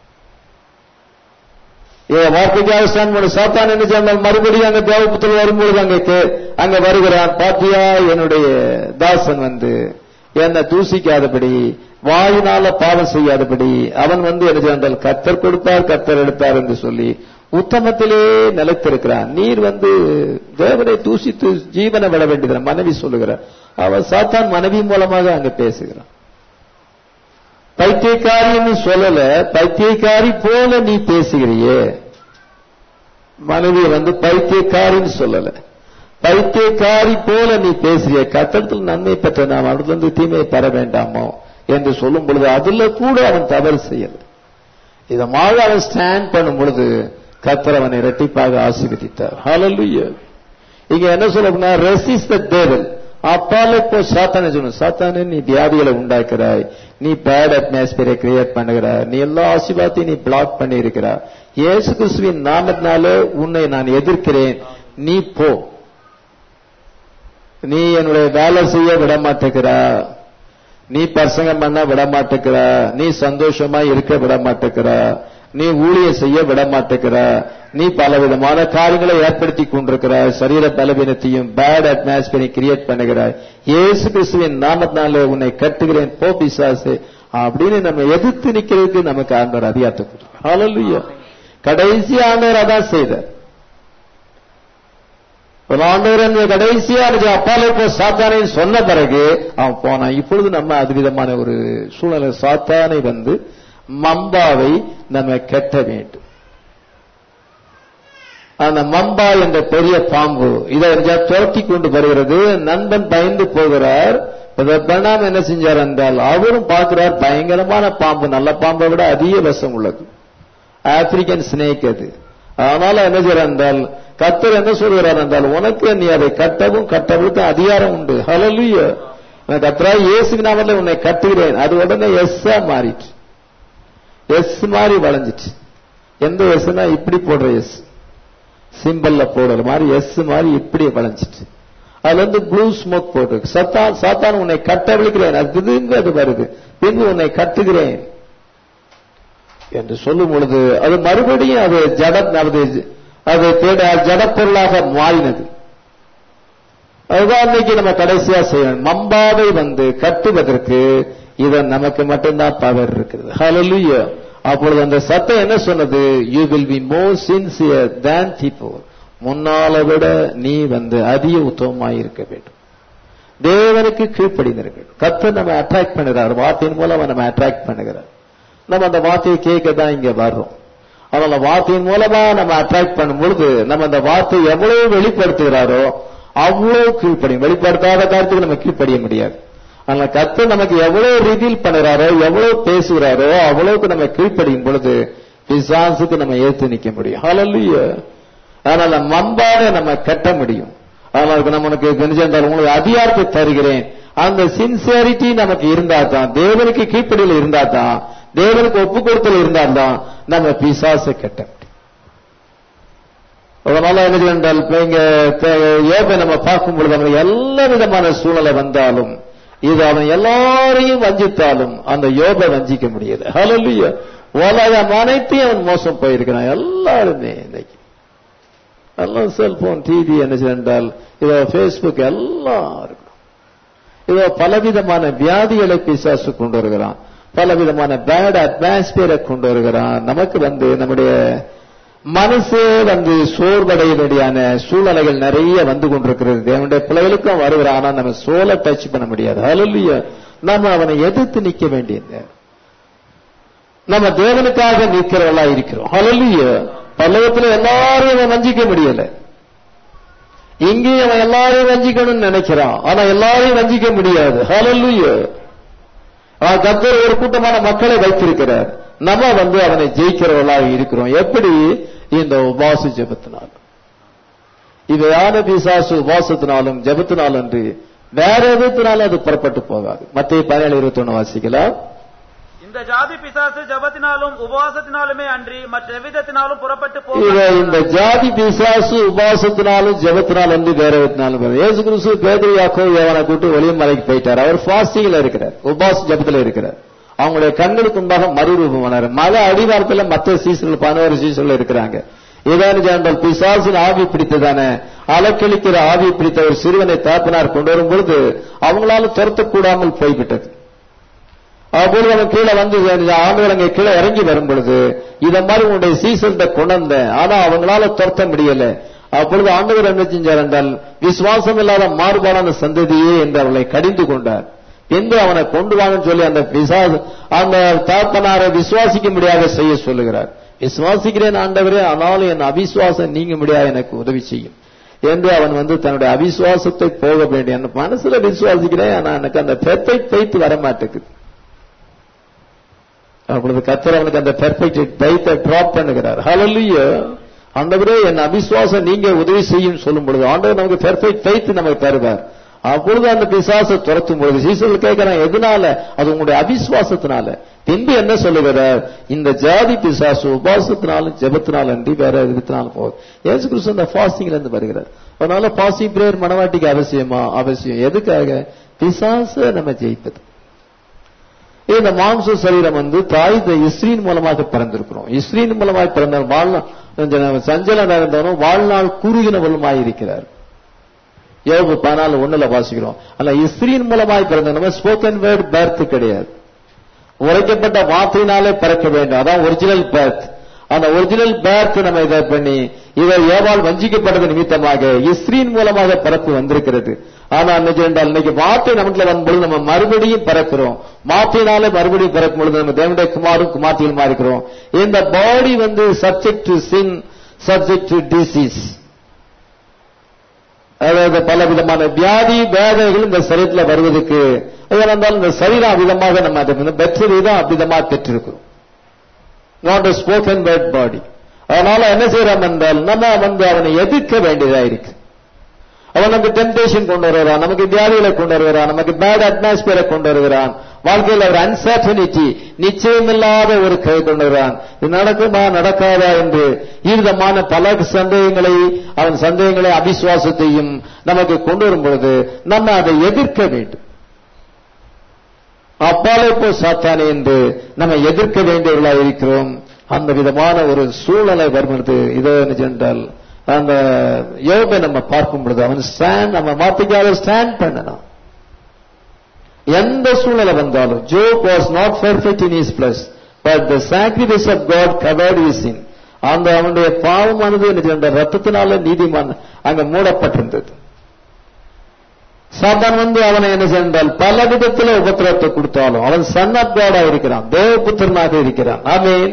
இதை வார்த்தைக்காக ஸ்டாண்ட் பண்ண சாத்தான் என்ன சொன்னால் மறுபடியும் அங்க தேவபுத்தில் வரும்பொழுது அங்க கே- அங்க வருகிறான் பாத்தியா என்னுடைய தாசன் வந்து என்னை தூசிக்காதபடி வாயினால பாவம் செய்யாதபடி அவன் வந்து என்ன செய்தால் கத்தர் கொடுத்தார் கத்தர் எடுத்தார் என்று சொல்லி உத்தமத்திலே நிலைத்திருக்கிறான் நீர் வந்து தேவனை தூசித்து ஜீவனை விட வேண்டியது மனைவி சொல்லுகிறார் அவன் சாத்தான் மனைவி மூலமாக அங்க பேசுகிறான் பைத்தியக்காரின்னு சொல்லல பைத்தியக்காரி போல நீ பேசுகிறியே மனைவியை வந்து பைத்தியக்காரின்னு சொல்லல பைத்தியக்காரி போல நீ பேசுகிற கத்தத்தில் நன்மை பெற்ற நாம் அவரிலிருந்து தீமை பெற வேண்டாமோ என்று சொல்லும் பொழுது அதுல கூட அவன் தவறு செய்யல இதமாக அவன் ஸ்டாண்ட் பண்ணும் பொழுது கத்தர் அவனை இரட்டிப்பாக ஆசீர்வதித்தார் ஹalleluya இங்க என்ன சொல்ல ரெசிஸ் த டேவல் அப்பால போ சாத்தானே சொல்லணும் சாத்தானே நீ வியாதிகளை உண்டாக்குறாய் நீ பேட் அட்மாஸ்பியரை கிரியேட் பண்ணுகிறாய் நீ எல்லா ஆசீர்வாதத்தையும் நீ பிளாக் பண்ணி இருக்கிறாய் இயேசு கிறிஸ்துவின் நாமத்தினாலே உன்னை நான் எதிர்க்கிறேன் நீ போ நீ என்னுடைய வேலை செய்ய விட மாட்டேங்கிறா நீ பிரசங்கம் பண்ண விட மாட்டேங்கிற நீ சந்தோஷமா இருக்க விட மாட்டேங்கிற நீ ஊழியம் செய்ய விட மாட்டேங்கிற நீ பலவிதமான காரியங்களை ஏற்படுத்தி கொண்டிருக்கிற சரீர பலவீனத்தையும் பேட் அட்மாஸ்பியரை கிரியேட் பண்ணுகிறாய் இயேசு கிறிஸ்துவின் நாமத்தினால உன்னை கட்டுகிறேன் போ பிசாசு அப்படின்னு நம்ம எதிர்த்து நிக்கிறதுக்கு நமக்கு ஆண்டவர் அதிகாரத்தை கொடுத்தார். ஹalleluya கடைசி ஆண்டவர் அதான் செய்தார் ஒரு ஆண்டவர் அந்த கடைசியா இருக்கு அப்பாலே போ சாத்தானை சொன்ன பிறகு அவன் போனான் இப்பொழுது நம்ம அது விதமான ஒரு சூழ்நிலை சாத்தானை வந்து மம்பாவை நம்ம கெட்ட வேண்டும் அந்த மம்பா என்ற பெரிய பாம்பு இதை துரத்தி கொண்டு வருகிறது நண்பன் பயந்து போகிறார் பிரணாம் என்ன செஞ்சார் என்றால் அவரும் பார்க்கிறார் பயங்கரமான பாம்பு நல்ல பாம்பை விட அதிக விஷம் உள்ளது ஆப்பிரிக்கன் ஸ்னேக் அது அதனால என்ன செய்யறார் என்றால் கத்தர் என்ன சொல்கிறார் என்றால் உனக்கு நீ அதை கட்டவும் கட்டவளுக்கு அதிகாரம் உண்டு ஹalleluya நான் கத்தரா இயேசு நாமத்தில் உன்னை கட்டுகிறேன் அது உடனே எஸ்ஸா மாறிட்டு எஸ் மாதிரி வளைஞ்சிட்டு எந்த எஸ்னா இப்படி போடுற எஸ் சிம்பிள்ல போடுற மாதிரி எஸ் மாதிரி இப்படி வளைஞ்சிட்டு அதுல இருந்து ப்ளூ ஸ்மோக் போட்டு சத்தான் சாத்தான் உன்னை கட்டவிழ்கிறேன் அது திரும்பி அது வருது பின்பு உன்னை கட்டுகிறேன் என்று சொல்லும் பொழுது அது மறுபடியும் அது ஜட அது அது தேட ஜடப்பொருளாக மாறினது அதுதான் இன்னைக்கு நம்ம கடைசியா செய்யணும் மம்பாவை வந்து கட்டுவதற்கு இதன் நமக்கு மட்டும்தான் பவர் இருக்குது ஹalleluya அப்பொழுது அந்த சத்தம் என்ன சொன்னது you will be more sincere than people முன்னால விட நீ வந்து அதிக உத்தமமாய் இருக்க வேண்டும் தேவனுக்கு கீழ்ப்படிந்திருக்க வேண்டும் கத்தர் நம்ம அட்ராக்ட் பண்ணுகிறார் வார்த்தையின் மூலம் நம்ம அட்ராக்ட் பண்ணுகிறார் நம்ம அந்த வார்த்தையை கேட்க தான் இங்க வர்றோம் அதனால வார்த்தையின் மூலமா நம்ம அட்ராக்ட் பண்ணும் பொழுது நம்ம அந்த வார்த்தை எவ்வளவு வெளிப்படுத்துகிறாரோ அவ்வளவு கீழ்ப்படியும் வெளிப்படுத்தாத காரியத்துக்கு நம்ம கீழ்ப்படிய முடியாது அதனால கத்து நமக்கு எவ்வளவு ரிவீல் பண்ணுறாரோ எவ்வளவு பேசுகிறாரோ அவ்வளவுக்கு நம்ம கீழ்ப்படியும் பொழுது பிசாசுக்கு நம்ம ஏத்து நிக்க முடியும் ஹalleluya அதனால மம்பாக நம்ம கட்ட முடியும் அதனால நம்ம உனக்கு கணிஜென்றால் உங்களுக்கு அதிகாரத்தை தருகிறேன் அந்த சின்சியரிட்டி நமக்கு இருந்தா தான் தேவனுக்கு கீழ்ப்படியில் இருந்தா தான் தேவனுக்கு ஒப்பு கொடுத்தல் இருந்தால் தான் நம்ம பிசாசை கட்ட முடியும் அதனால என்ன என்றால் இப்ப இங்க யோகை நம்ம பார்க்கும் பொழுது அவன் எல்லா விதமான சூழ்நிலை வந்தாலும் இது அவன் எல்லாரையும் வஞ்சித்தாலும் அந்த யோக வஞ்சிக்க முடியல ஹalleluya உலகம் அனைத்தையும் அவன் மோசம் போயிருக்கிறான் எல்லாருமே இன்னைக்கு எல்லாம் செல்போன் டிவி என்ன என்றால் இதோ பேஸ்புக் எல்லாம் இருக்கணும் இதோ பலவிதமான வியாதிகளை பிசாசு கொண்டு வருகிறான் பலவிதமான பேட் அட்மாஸ்பியரை கொண்டு வருகிறான் நமக்கு வந்து நம்முடைய மனசே வந்து சோர்வடையினுடையான சூழ்நிலைகள் நிறைய வந்து கொண்டிருக்கிறது தேவனுடைய பிள்ளைகளுக்கும் வருகிறான் ஆனா நம்ம சோலை டச் பண்ண முடியாது ஹalleluya நம்ம அவனை எதிர்த்து நிக்க வேண்டியது நம்ம தேவனுக்காக நிற்கிறவளா இருக்கிறோம் ஹalleluya பல்லவத்துல எல்லாரையும் அவன் வஞ்சிக்க முடியல இங்கேயும் அவன் எல்லாரையும் வஞ்சிக்கணும்னு நினைக்கிறான் ஆனா எல்லாரையும் வஞ்சிக்க முடியாது ஹalleluya கத்தர் ஒரு கூட்டமான மக்களை வைத்திருக்கிறார் நம்ம வந்து அவனை ஜெயிக்கிறவர்களாக இருக்கிறோம் எப்படி இந்த உபாச ஜபத்தினால் இவையான பிசாசு உபாசத்தினாலும் ஜபத்தினாலும் என்று வேற எதுனாலும் அது புறப்பட்டு போகாது மத்திய பதினேழு இருபத்தி ஒண்ணு வாசிக்கலாம் இந்த ஜாதி பிசாசு ஜபத்தினாலும் உபவாசத்தினாலுமே அன்றி மற்ற எவ்விதத்தினாலும் புறப்பட்டு இவ போக இந்த ஜாதி பிசாசு உபாசத்தினாலும் ஜெபத்தினாலும் வந்து வேற விதத்தினாலும் வரும். இயேசு கிறிஸ்து பேதுரு யாக்கோ யோவானை கூட்டு வெளிய மலைக்கு போயிட்டார் அவர் ஃபாஸ்டிங்ல இருக்கிறார் உபாச ஜபத்துல இருக்கிறார் அவங்களுடைய கண்களுக்கு முன்பாக மறுரூபமானார் மலை அடிவாரத்துல மற்ற சீசன்கள் பதினோரு சீசன்ல இருக்கிறாங்க இதான் ஜாண்டல் பிசாசின் ஆவி பிடித்ததானே அலக்களிக்கிற ஆவி பிடித்த ஒரு சிறுவனை தாப்பினார் கொண்டு வரும் பொழுது அவங்களால துரத்தக்கூடாமல் போய்விட்டது அப்பொழுது அவன் கீழே வந்து ஆண்டுகள் அங்கே கீழே இறங்கி வரும் பொழுது இத மாதிரி உன்னுடைய சீசன்ட கொண்டந்தேன் ஆனா அவங்களால துரத்த முடியல அப்பொழுது ஆண்டவர் என்ன செஞ்சார் என்றால் விசுவாசம் இல்லாத மாறுபாடான சந்ததியே என்று அவளை கடிந்து கொண்டார் என்று அவனை கொண்டு வாங்கன்னு சொல்லி அந்த விசாச அந்த தாப்பனாரை விசுவாசிக்க முடியாத செய்ய சொல்லுகிறார் விசுவாசிக்கிறேன் ஆண்டவரே ஆனாலும் என் அவிசுவாசம் நீங்க முடியாது எனக்கு உதவி செய்யும் என்று அவன் வந்து தன்னுடைய அவிசுவாசத்தை போக வேண்டிய அந்த மனசுல விசுவாசிக்கிறேன் ஆனா எனக்கு அந்த பெத்தை பைத்து வர மாட்டேங்குது அப்பொழுது கத்தர் அவனுக்கு அந்த பெர்ஃபெக்ட் பைத்தை டிராப் பண்ணுகிறார் ஹalleluya ஆண்டவரே என் அவிசுவாசம் நீங்க உதவி செய்யும் சொல்லும் பொழுது ஆண்டவர் நமக்கு பெர்ஃபெக்ட் ஃபெய்த் நமக்கு தருவார் அப்பொழுது அந்த பிசாசை துரத்தும் பொழுது சீசர்கள் கேட்கிறான் எதனால அது உங்களுடைய அவிசுவாசத்தினால பின்பு என்ன சொல்லுகிறார் இந்த ஜாதி பிசாசு உபாசத்தினாலும் ஜெபத்தினாலும் அன்றி வேற விதத்தினாலும் போகுது ஏசு கிறிஸ்து அந்த ஃபாஸ்டிங்ல இருந்து வருகிறார் அதனால ஃபாஸ்டிங் பிரேயர் மனவாட்டிக்கு அவசியமா அவசியம் எதுக்காக பிசாச நம்ம ஜெயிப்பது இந்த மாம்ச சரீரம் வந்து தாய் த- இஸ்ரீன் மூலமாக பிறந்திருக்கிறோம் இஸ்ரீன் மூலமாக பிறந்த வாழ்நாள் கொஞ்சம் சஞ்சலம் நடந்தவனும் வாழ்நாள் குறுகினவளுமாய் இருக்கிறார் யோகு பதினாலு ஒண்ணுல வாசிக்கிறோம் அல்ல இஸ்ரீன் மூலமாய் பிறந்த நம்ம ஸ்போக்கன் வேர்ட் பேர்த் கிடையாது உரைக்கப்பட்ட வார்த்தையினாலே பிறக்க வேண்டும் அதான் ஒரிஜினல் பேர்த் அந்த ஒரிஜினல் பேர்த் நம்ம இதை பண்ணி இதை ஏவால் வஞ்சிக்கப்பட்டது நிமித்தமாக இஸ்ரீன் மூலமாக பிறப்பு வந்திருக்கிறது ஆனா இன்னைக்கு என்றால் இன்னைக்கு வார்த்தை நமக்குள்ள வரும்பொழுது நம்ம மறுபடியும் பிறக்கிறோம் வார்த்தையினாலே மறுபடியும் பிறக்கும் பொழுது நம்ம தேவனுடைய குமாரும் குமார்த்தியுமா இருக்கிறோம் இந்த பாடி வந்து subject to sin subject to disease அதாவது பல விதமான வியாதி வேதனைகள் இந்த சரீரத்துல வருவதற்கு இருந்தாலும் இந்த சரீரம் விதமாக நம்ம அதை வந்து பெற்றது தான் அவ்விதமா பெற்றிருக்கிறோம் நாட் ஸ்போக்கன் வேர்ட் பாடி அதனால என்ன செய்யறோம் என்றால் நம்ம வந்து அவனை எதிர்க்க வேண்டியதா இருக்கு அவன் நமக்கு டெம்டேஷன் கொண்டு வருகிறான் நமக்கு வியாதிகளை கொண்டு வருகிறான் நமக்கு பேட் அட்மாஸ்பியரை கொண்டு வருகிறான் வாழ்க்கையில் ஒரு அன்சர்டனிட்டி நிச்சயமில்லாத ஒரு கை கொண்டு வருகிறான் இது நடக்குமா நடக்காதா என்று விதமான பல சந்தேகங்களை அவன் சந்தேகங்களை அவிசுவாசத்தையும் நமக்கு கொண்டு வரும் பொழுது நம்ம அதை எதிர்க்க வேண்டும் அப்பாலே போ சாத்தானே என்று நம்ம எதிர்க்க வேண்டியவர்களாக இருக்கிறோம் அந்த விதமான ஒரு சூழலை வருகிறது இதோ என்ன சென்றால் அந்த யோகை நம்ம பார்க்கும் பொழுது அவன் ஸ்டாண்ட் நம்ம வார்த்தைக்காக ஸ்டாண்ட் பண்ணணும் எந்த சூழ்நிலை வந்தாலும் job was not perfect in his plus but the sacrifice of God covered his sin அந்த அவனுடைய பாவமானது என்ன செய்ய ரத்தத்தினால நீதிமான் அங்க மூடப்பட்டிருந்தது சாத்தான் வந்து அவனை என்ன சென்றால் பல விதத்தில் உபத்திரத்தை கொடுத்தாலும் அவன் சன் ஆஃப் காடா இருக்கிறான் தேவபுத்திரனாக இருக்கிறான் ஆமீன்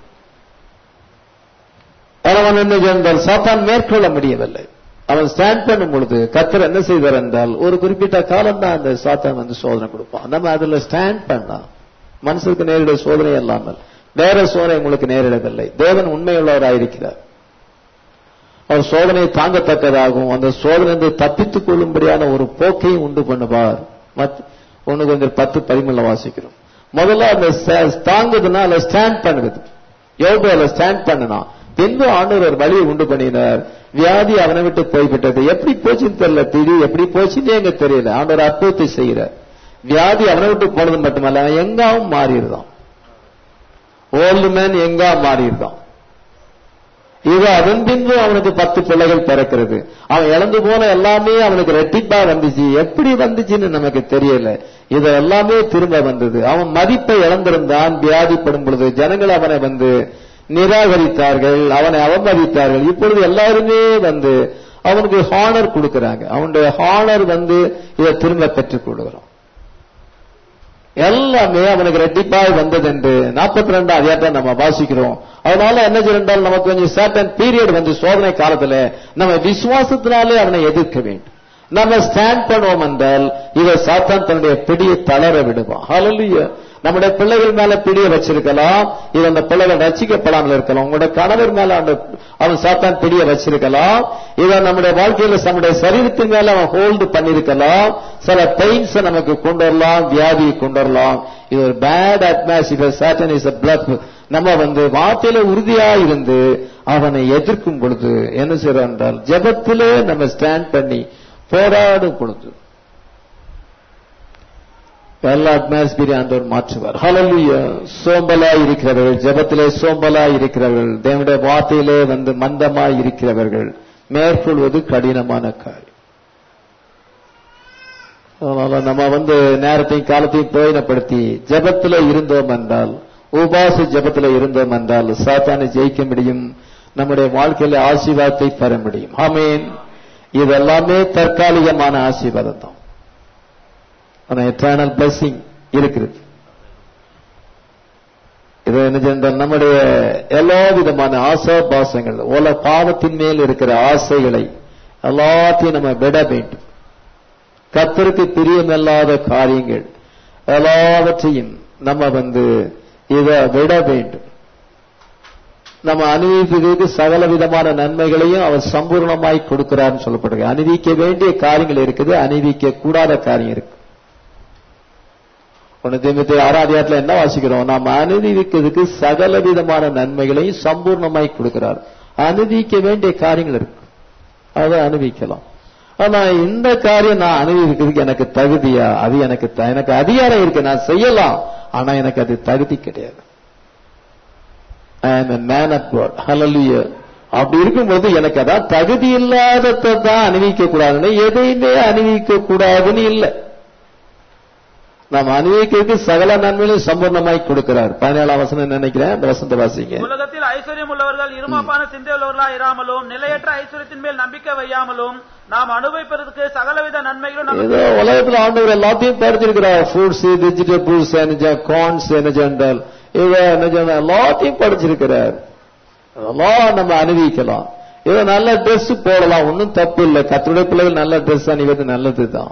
அவன் என்ன சென்றால் சாத்தான் மேற்கொள்ள முடியவில்லை அவன் ஸ்டாண்ட் பண்ணும் பொழுது கத்தர் என்ன செய்தார் என்றால் ஒரு குறிப்பிட்ட காலம் தான் அந்த சாத்தான் வந்து சோதனை கொடுப்பான் நம்ம அதுல ஸ்டாண்ட் பண்ணலாம் மனுஷனுக்கு நேரிட சோதனை இல்லாமல் வேற சோதனை உங்களுக்கு நேரிடவில்லை தேவன் உண்மையுள்ளவராயிருக்கிறார் அவர் சோதனையை தாங்கத்தக்கதாகவும் அந்த சோதனை தப்பித்துக் கொள்ளும்படியான ஒரு போக்கையும் உண்டு பண்ணுவார் மத் ஒண்ணு கொஞ்சம் பத்து பதிமூணுல வாசிக்கிறோம் முதல்ல அந்த ஸ்ட- தாங்குதுன்னா அதுல ஸ்டாண்ட் பண்ணுது யோகால ஸ்டாண்ட் பண்ணனா பின்பு ஆண்டவர் ஒரு வழியை உண்டு பண்ணினார் வியாதி அவனை விட்டு போய்விட்டது எப்படி போச்சுன்னு தெரியல திடீ எப்படி போச்சுன்னே எங்க தெரியல ஆண்டவர் அற்புதத்தை செய்கிறார் வியாதி அவனை விட்டு போனது மட்டுமல்ல அவன் எங்காவும் மாறிடுதான் ஓல்டு மேன் எங்கா மாறிடுதான் இது அதன் பின்பு அவனுக்கு பத்து பிள்ளைகள் பிறக்கிறது அவன் இழந்து போன எல்லாமே அவனுக்கு ரெட்டிப்பா வந்துச்சு எப்படி வந்துச்சுன்னு நமக்கு தெரியல இது எல்லாமே திரும்ப வந்தது அவன் மதிப்பை இழந்திருந்தான் வியாதிப்படும் பொழுது ஜனங்கள் அவனை வந்து நிராகரித்தார்கள் அவனை அவமதித்தார்கள் இப்பொழுது எல்லாருமே வந்து அவனுக்கு ஹானர் கொடுக்கறாங்க அவனுடைய ஹானர் வந்து இதை திரும்ப பெற்றுக் கொள்கிறோம் எல்லாமே அவனுக்கு ரெட்டிப்பாய் வந்தது என்று நாற்பத்தி ரெண்டாம் அதிகாரத்தை நம்ம வாசிக்கிறோம் அதனால என்ன செய்யறால் நமக்கு கொஞ்சம் சர்டன் பீரியட் வந்து சோதனை காலத்துல நம்ம விசுவாசத்தினாலே அவனை எதிர்க்க வேண்டும் நம்ம ஸ்டாண்ட் பண்ணுவோம் என்றால் இதை சாத்தான் தன்னுடைய பிடியை தளர விடுவான் ஹalleluya நம்முடைய பிள்ளைகள் மேல பிடிய வச்சிருக்கலாம் இது அந்த பிள்ளைகள் ரசிக்கப்படாமல் இருக்கலாம் உங்களுடைய கணவர் மேல அந்த அவன் சாத்தான் பிடிய வச்சிருக்கலாம் இதை நம்முடைய வாழ்க்கையில நம்முடைய சரீரத்தின் மேல அவன் ஹோல்டு பண்ணிருக்கலாம் சில பெயின்ஸ் நமக்கு கொண்டு வரலாம் வியாதியை கொண்டு வரலாம் இது ஒரு பேட் அட்மாஸ்பியர் சாட்டன் இஸ் பிளப் நம்ம வந்து வார்த்தையில உறுதியா இருந்து அவனை எதிர்க்கும் பொழுது என்ன செய்யறோம் என்றால் ஜெபத்திலே நம்ம ஸ்டாண்ட் பண்ணி போராடும் பொழுது எல்லா அட்மாஸ்பியரை ஆண்டவர் மாற்றுவார் ஹalleluya சோம்பலா இருக்கிறவர்கள் ஜெபத்திலே சோம்பலா இருக்கிறவர்கள் தேவனுடைய வார்த்தையிலே வந்து மந்தமாய் இருக்கிறவர்கள் மேற்கொள்வது கடினமான காரியம் அதனால நம்ம வந்து நேரத்தையும் காலத்தையும் பிரயோஜனப்படுத்தி ஜெபத்திலே இருந்தோம் என்றால் உபாச ஜெபத்திலே இருந்தோம் என்றால் சாத்தானை ஜெயிக்க முடியும் நம்முடைய வாழ்க்கையில ஆசீர்வாதத்தை பெற முடியும் ஆமீன் இது எல்லாமே தற்காலிகமான ஆசீர்வாதம் தான் ஆனா எட்டர்னல் பிளஸிங் இருக்கிறது இது என்ன சென்றால் நம்முடைய எல்லா விதமான ஆசா பாசங்கள் உல பாவத்தின் மேல் இருக்கிற ஆசைகளை எல்லாத்தையும் நம்ம விட வேண்டும் கத்தருக்கு பிரியமில்லாத காரியங்கள் எல்லாவற்றையும் நம்ம வந்து இதை விட வேண்டும் நம்ம அனுபவிப்பதற்கு சகல விதமான நன்மைகளையும் அவர் சம்பூர்ணமாய் கொடுக்கிறார்னு சொல்லப்படுகிறது அணிவிக்க வேண்டிய காரியங்கள் இருக்குது அணிவிக்க கூடாத காரியம் இருக்கு ஒன்னு திமுத்தி ஆறாதியாத்துல என்ன வாசிக்கிறோம் நாம் அனுபவிக்கிறதுக்கு சகல விதமான நன்மைகளையும் சம்பூர்ணமாய் கொடுக்கிறார் அனுபவிக்க வேண்டிய காரியங்கள் இருக்கு அதை அனுபவிக்கலாம் ஆனா இந்த காரியம் நான் அனுபவிக்கிறதுக்கு எனக்கு தகுதியா அது எனக்கு த- எனக்கு அதிகாரம் இருக்கு நான் செய்யலாம் ஆனா எனக்கு அது தகுதி கிடையாது I am a man of God hallelujah அப்படி இருக்கும்போது எனக்கு அதான் தகுதி இல்லாததை தான் அணிவிக்க கூடாதுன்னு எதையுமே அணிவிக்க கூடாதுன்னு இல்லை நாம் அணிவிக்கிறதுக்கு சகல நன்மையிலும் சம்பூர்ணமாய் கொடுக்கிறார் பதினேழாம் வசனம் நினைக்கிறேன் அந்த வசந்த வாசிங்க உலகத்தில் ஐஸ்வர்யம் உள்ளவர்கள் இருமாப்பான சிந்தை உள்ளவர்களா இராமலும் நிலையற்ற ஐஸ்வர்யத்தின் மேல் நம்பிக்கை வையாமலும் நாம் அனுபவிப்பதற்கு சகலவித நன்மைகளும் நமக்கு ஏதோ உலகத்துல ஆண்டவர் எல்லாத்தையும் படிச்சிருக்கிறார் ஃப்ரூட்ஸ் வெஜிடபிள்ஸ் என்ன கார்ன்ஸ் என்ன ஜென்ரல் இதை என்ன சொன்ன எல்லாத்தையும் படிச்சிருக்கிறார் அதெல்லாம் நம்ம அனுபவிக்கலாம் ஏதோ நல்ல ட்ரெஸ் போடலாம் ஒன்றும் தப்பு இல்லை கத்துடைய பிள்ளைகள் நல்ல ட்ரெஸ் அணிவது நல்லதுதான்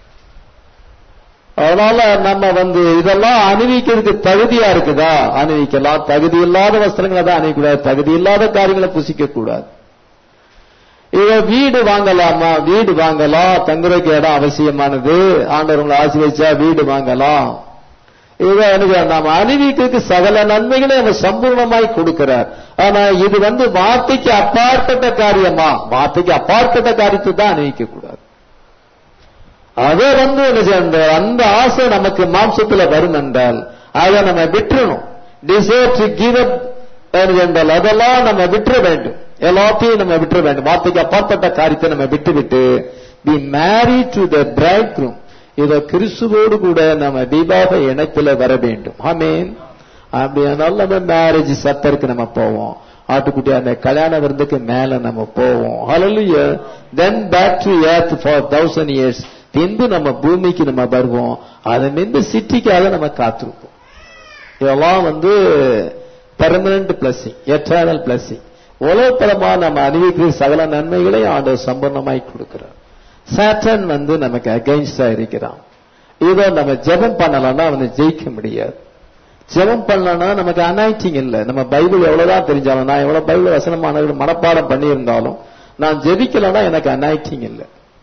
அதனால நம்ம வந்து இதெல்லாம் அணிவிக்கிறதுக்கு தகுதியா இருக்குதா அணிவிக்கலாம் தகுதி இல்லாத வஸ்திரங்களை தான் அணிவிக்கூடாது தகுதி இல்லாத காரியங்களை புசிக்க கூடாது இவ வீடு வாங்கலாமா வீடு வாங்கலாம் தங்குறதுக்கு இடம் அவசியமானது ஆண்டவர் உங்களை ஆசீர்வதிச்சா வீடு வாங்கலாம் இவ எனக்கு நாம் அணிவிக்கிறதுக்கு சகல நன்மைகளை அவர் சம்பூர்ணமாய் கொடுக்கிறார் ஆனா இது வந்து வார்த்தைக்கு அப்பாற்பட்ட காரியமா வார்த்தைக்கு அப்பாற்பட்ட காரியத்தை தான் அணிவிக்க கூடாது அதை வந்து என்ன செய்யணும் அந்த ஆசை நமக்கு மாம்சத்துல வரும் என்றால் அதை நம்ம விட்டுறணும் டிசைர் டு கிவ் அப் என்றால் அதெல்லாம் நம்ம விட்டுற வேண்டும் எல்லாத்தையும் நம்ம விட்டுற வேண்டும் வார்த்தைக்கு அப்பாற்பட்ட காரியத்தை நம்ம விட்டு விட்டு be marry to the bridegroom இத கிறிஸ்துவோடு கூட நம்ம தீபாக இணைப்புல வர வேண்டும் ஆமீன் அப்படியானால் நம்ம மேரேஜ் சத்தருக்கு நம்ம போவோம் ஆட்டுக்குட்டி அந்த கல்யாண விருந்துக்கு மேல நம்ம போவோம் hallelujah then back to earth for thousand years பின்பு நம்ம பூமிக்கு நம்ம வருவோம் அதை நின்று சிட்டிக்காக நம்ம காத்திருப்போம் இதெல்லாம் வந்து பெர்மனன்ட் பிளஸிங் எட்டர்னல் பிளஸிங் உலகப்பரமா நம்ம அணிவிக்கிற சகல நன்மைகளை ஆண்டவர் சம்பூர்ணமாய் கொடுக்கிறார் சாட்டன் வந்து நமக்கு அகைன்ஸ்டா இருக்கிறான் இதோ நம்ம ஜெபம் பண்ணலன்னா அவனை ஜெயிக்க முடியாது ஜெபம் பண்ணலன்னா நமக்கு அனாய்டிங் இல்லை நம்ம பைபிள் எவ்வளவுதான் தெரிஞ்சாலும் நான் எவ்வளவு பைபிள் வசனமானவர்கள் மனப்பாடம் பண்ணியிருந்தாலும் நான் ஜெபிக்கலன்னா எனக்கு அனாய்டிங் இல்லை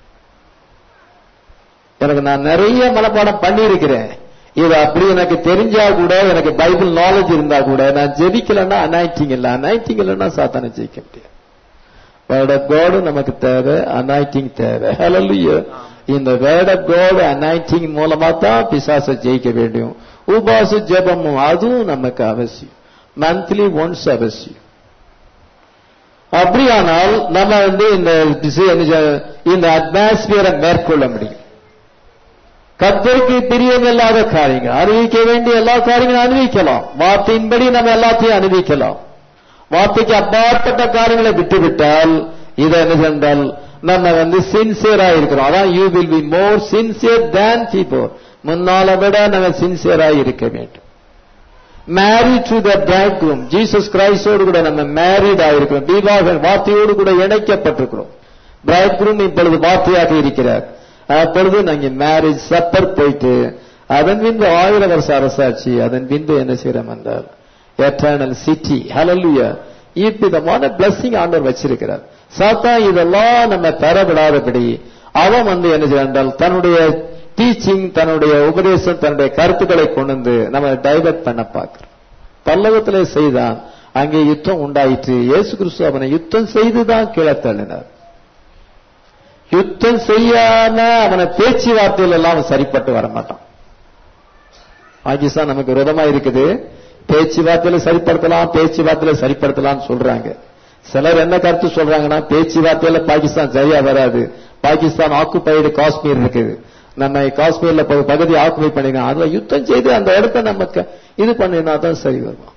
எனக்கு நான் நிறைய மனப்பாடம் பண்ணியிருக்கிறேன் இது அப்படி எனக்கு தெரிஞ்சா கூட எனக்கு பைபிள் நாலேஜ் இருந்தா கூட நான் ஜெபிக்கலன்னா அனாய்டிங் இல்லை அனாய்டிங் இல்லைன்னா சாத்தானை ஜெயிக்க முடியாது வேர்ட் ஆஃப் காடு நமக்கு தேவை அனாய்டிங் தேவை ஹalleluya இந்த வேர்ட் ஆஃப் காடு அனாய்டிங் மூலமா தான் பிசாசை ஜெயிக்க வேண்டும் உபாச ஜெபமும் அதுவும் நமக்கு அவசியம் மந்த்லி ஒன்ஸ் அவசியம் அப்படியானால் நம்ம வந்து இந்த திசை- இந்த அட்மாஸ்பியரை மேற்கொள்ள முடியும் கத்தருக்கு பிரியமில்லாத காரியங்கள் அறிவிக்க வேண்டிய எல்லா காரியங்களும் அறிவிக்கலாம் வார்த்தையின்படி நம்ம எல்லாத்தையும் அறிவிக்கலாம் வார்த்தைக்கு அப்பாற்பட்ட காரியங்களை விட்டுவிட்டால் இதை என்ன சென்றால் நம்ம வந்து சின்சியரா இருக்கிறோம் அதான் you will be more sincere than before முன்னால விட நம்ம சின்சியரா இருக்க வேண்டும் marry to the bridegroom Jesus கிரைஸ்டோடு கூட நம்ம மேரிட் ஆயிருக்கிறோம் விவாக வார்த்தையோடு கூட இணைக்கப்பட்டிருக்கிறோம் பிரைட் ரூம் இப்பொழுது வார்த்தையாக இருக்கிறார் அப்பொழுது நாங்க மேரேஜ் சப்பர் போயிட்டு அதன் பின்பு ஆயிரம் வருஷ அரசாட்சி அதன் பின்பு என்ன செய்யறோம் என்றால் எட்டர்னல் சிட்டி ஹalleluya இவ்விதமான பிளஸிங் ஆண்டவர் வச்சிருக்கிறார் சாத்தா இதெல்லாம் நம்ம பெறவிடாதபடி அவன் வந்து என்ன செய்யறால் தன்னுடைய டீச்சிங் தன்னுடைய உபதேசம் தன்னுடைய கருத்துக்களை கொண்டு வந்து நம்ம டைவர்ட் பண்ண பார்க்கிறோம் பல்லவத்திலே செய்தான் அங்கே யுத்தம் உண்டாயிற்று இயேசு கிறிஸ்து அவனை யுத்தம் செய்துதான் கீழே தள்ளினார் யுத்தம் செய்யாம அவனை பேச்சுவார்த்தையில எல்லாம் அவன் சரிப்பட்டு வரமாட்டான் பாகிஸ்தான் நமக்கு விரோதமா இருக்குது பேச்சுவார்த்தையில சரிப்படுத்தலாம் பேச்சுவார்த்தையில சரிப்படுத்தலாம் சொல்றாங்க சிலர் என்ன கருத்து சொல்றாங்கன்னா பேச்சுவார்த்தையில பாகிஸ்தான் சரியா வராது பாகிஸ்தான் ஆக்குபைடு காஷ்மீர் இருக்குது நம்ம காஷ்மீர்ல ப- பகுதி ஆக்குபை பண்ணிக்கலாம் அதுல யுத்தம் செய்து அந்த இடத்த நமக்கு இது பண்ணினா தான் சரி வருமா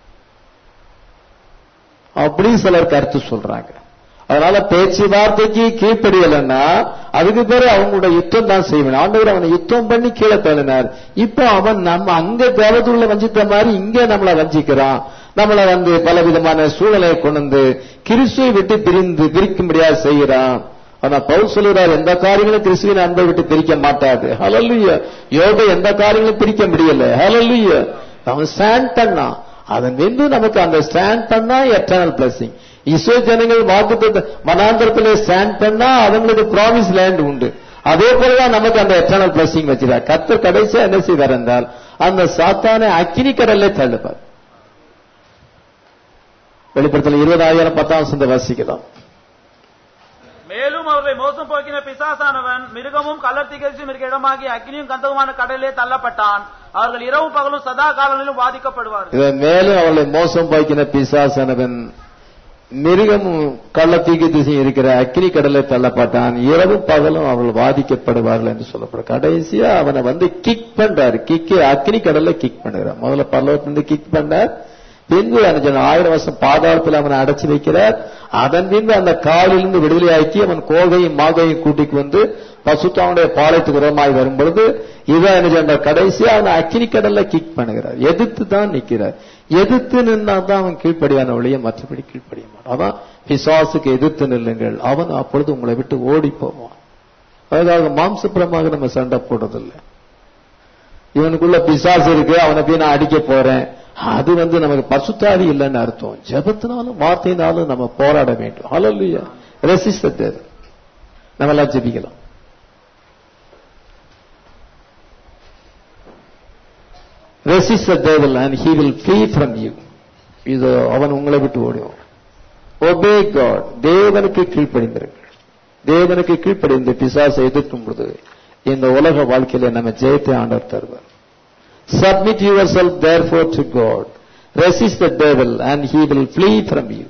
அப்படி சிலர் கருத்து சொல்றாங்க அதனால பேச்சுவார்த்தைக்கு கீழ்ப்படியலைன்னா அதுக்கு பிறகு அவங்களோட யுத்தம் தான் செய்வேன் ஆண்டவர் அவனை யுத்தம் பண்ணி கீழே தள்ளினார் இப்போ அவன் நம்ம அங்க தேவத்துள்ள வஞ்சித்த மாதிரி இங்க நம்மளை வஞ்சிக்கிறான் நம்மளை வந்து பல விதமான சூழலை கொண்டு வந்து கிறிஸ்துவை விட்டு பிரிந்து பிரிக்க முடியாது செய்கிறான் ஆனா பவுல் சொல்லுறார் எந்த காரியங்களும் கிறிஸ்துவின் அன்பை விட்டு பிரிக்க மாட்டாது ஹalleluya யோக எந்த காரியங்களும் பிரிக்க முடியல ஹalleluya அவன் ஸ்டாண்ட் பண்ணான் அதன் வென்று நமக்கு அந்த ஸ்டாண்ட் பண்ணா எட்டர்னல் பிளஸிங் இஸ்ரோ ஜனங்கள் வாக்கு மனாந்திரத்திலே ஸ்டாண்ட் பண்ணா அவங்களுக்கு ப்ராமிஸ் லேண்ட் உண்டு அதே போலதான் நமக்கு அந்த எட்டர்னல் பிளஸிங் வச்சிருக்கார் கத்தர் கடைசியா என்ன செய்வார் என்றால் அந்த சாத்தானை அக்கினி கடல்ல தள்ளுப்பார் வெளிப்படுத்தல இருபதாயிரம் பத்தாம் சந்த வாசிக்கலாம் மேலும் அவர்களை மோசம் போக்கின பிசாசானவன் மிருகமும் கள்ளர் திகழ்ச்சியும் இருக்க இடமாகி அக்னியும் கந்தகமான கடலிலே தள்ளப்பட்டான் அவர்கள் இரவும் பகலும் சதா காலங்களிலும் பாதிக்கப்படுவார்கள் இதை மேலும் அவளை மோசம் பாய்க்கின பிசாசனவன் மிருகமும் கள்ளத்தீக்கு திசையும் இருக்கிற அக்கினி கடலை தள்ளப்பட்டான் இரவு பகலும் அவள் பாதிக்கப்படுவார்கள் என்று சொல்லப்படும் கடைசியா அவனை வந்து கிக் பண்றாரு கிக்கு அக்கினி கடல்ல கிக் பண்ணுகிறார் முதல்ல பல்லவத்திலிருந்து கிக் பண்ணார் பின்பு அந்த ஆயிரம் வருஷம் பாதாளத்தில் அவனை அடைச்சு வைக்கிறார் அதன் பின்பு அந்த காலிலிருந்து விடுதலையாக்கி அவன் கோகையும் மாகையும் கூட்டிக்கு வந்து பசுத்தாவுடைய பாலத்துக்கு உரமாய் வரும் பொழுது இவன் என்ன சொன்ன கடைசியா அவனை அக்கினி கடல்ல கிக் பண்ணுகிறார் எதிர்த்து தான் நிக்கிறார் எதிர்த்து நின்னா தான் அவன் கீழ்ப்படியான ஒழிய மற்றபடி கீழ்ப்படிய மாட்டான் அதான் பிசாசுக்கு எதிர்த்து நில்லுங்கள் அவன் அப்பொழுது உங்களை விட்டு ஓடி போவான் அதுக்காக மாம்சப்புறமாக நம்ம சண்டை போடுறதில்லை இவனுக்குள்ள பிசாசு இருக்கு அவனை போய் நான் அடிக்க போறேன் அது வந்து நமக்கு பசுத்தாவி இல்லைன்னு அர்த்தம் ஜபத்தினாலும் வார்த்தையினாலும் நம்ம போராட வேண்டும் ஹalleluya ரெசிஸ்ட் தேவை நம்ம எல்லாம் ஜெபிக்கலாம் resist devil and he will free from you இது அவன் உங்களை விட்டு ஓடுவான் ஒபே காட் தேவனுக்கு கீழ்ப்படிந்திருங்கள் தேவனுக்கு கீழ்ப்படிந்து பிசாசை எதிர்க்கும் பொழுது இந்த உலக வாழ்க்கையில நம்ம ஜெயத்தை ஆண்டவர் தருவார் Submit yourself therefore to God. Resist the devil and he will flee from you.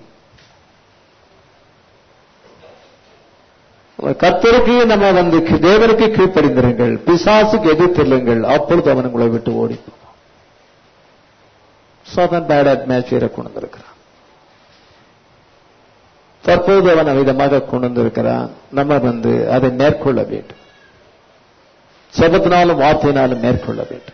கர்த்தருக்கு நம்ம வந்து தேவனுக்கு கீழ்ப்படிந்திருங்கள் பிசாசுக்கு எதிர்த்திருங்கள் அப்பொழுது அவன் உங்களை விட்டு ஓடி சோதன் பேட் அட்மாஸ்பியரை கொண்டு வந்திருக்கிறான் தற்போது அவன் அவிதமாக கொண்டு வந்திருக்கிறான் நம்ம வந்து அதை மேற்கொள்ள வேண்டும் செபத்தினாலும் வார்த்தையினாலும் மேற்கொள்ள வேண்டும்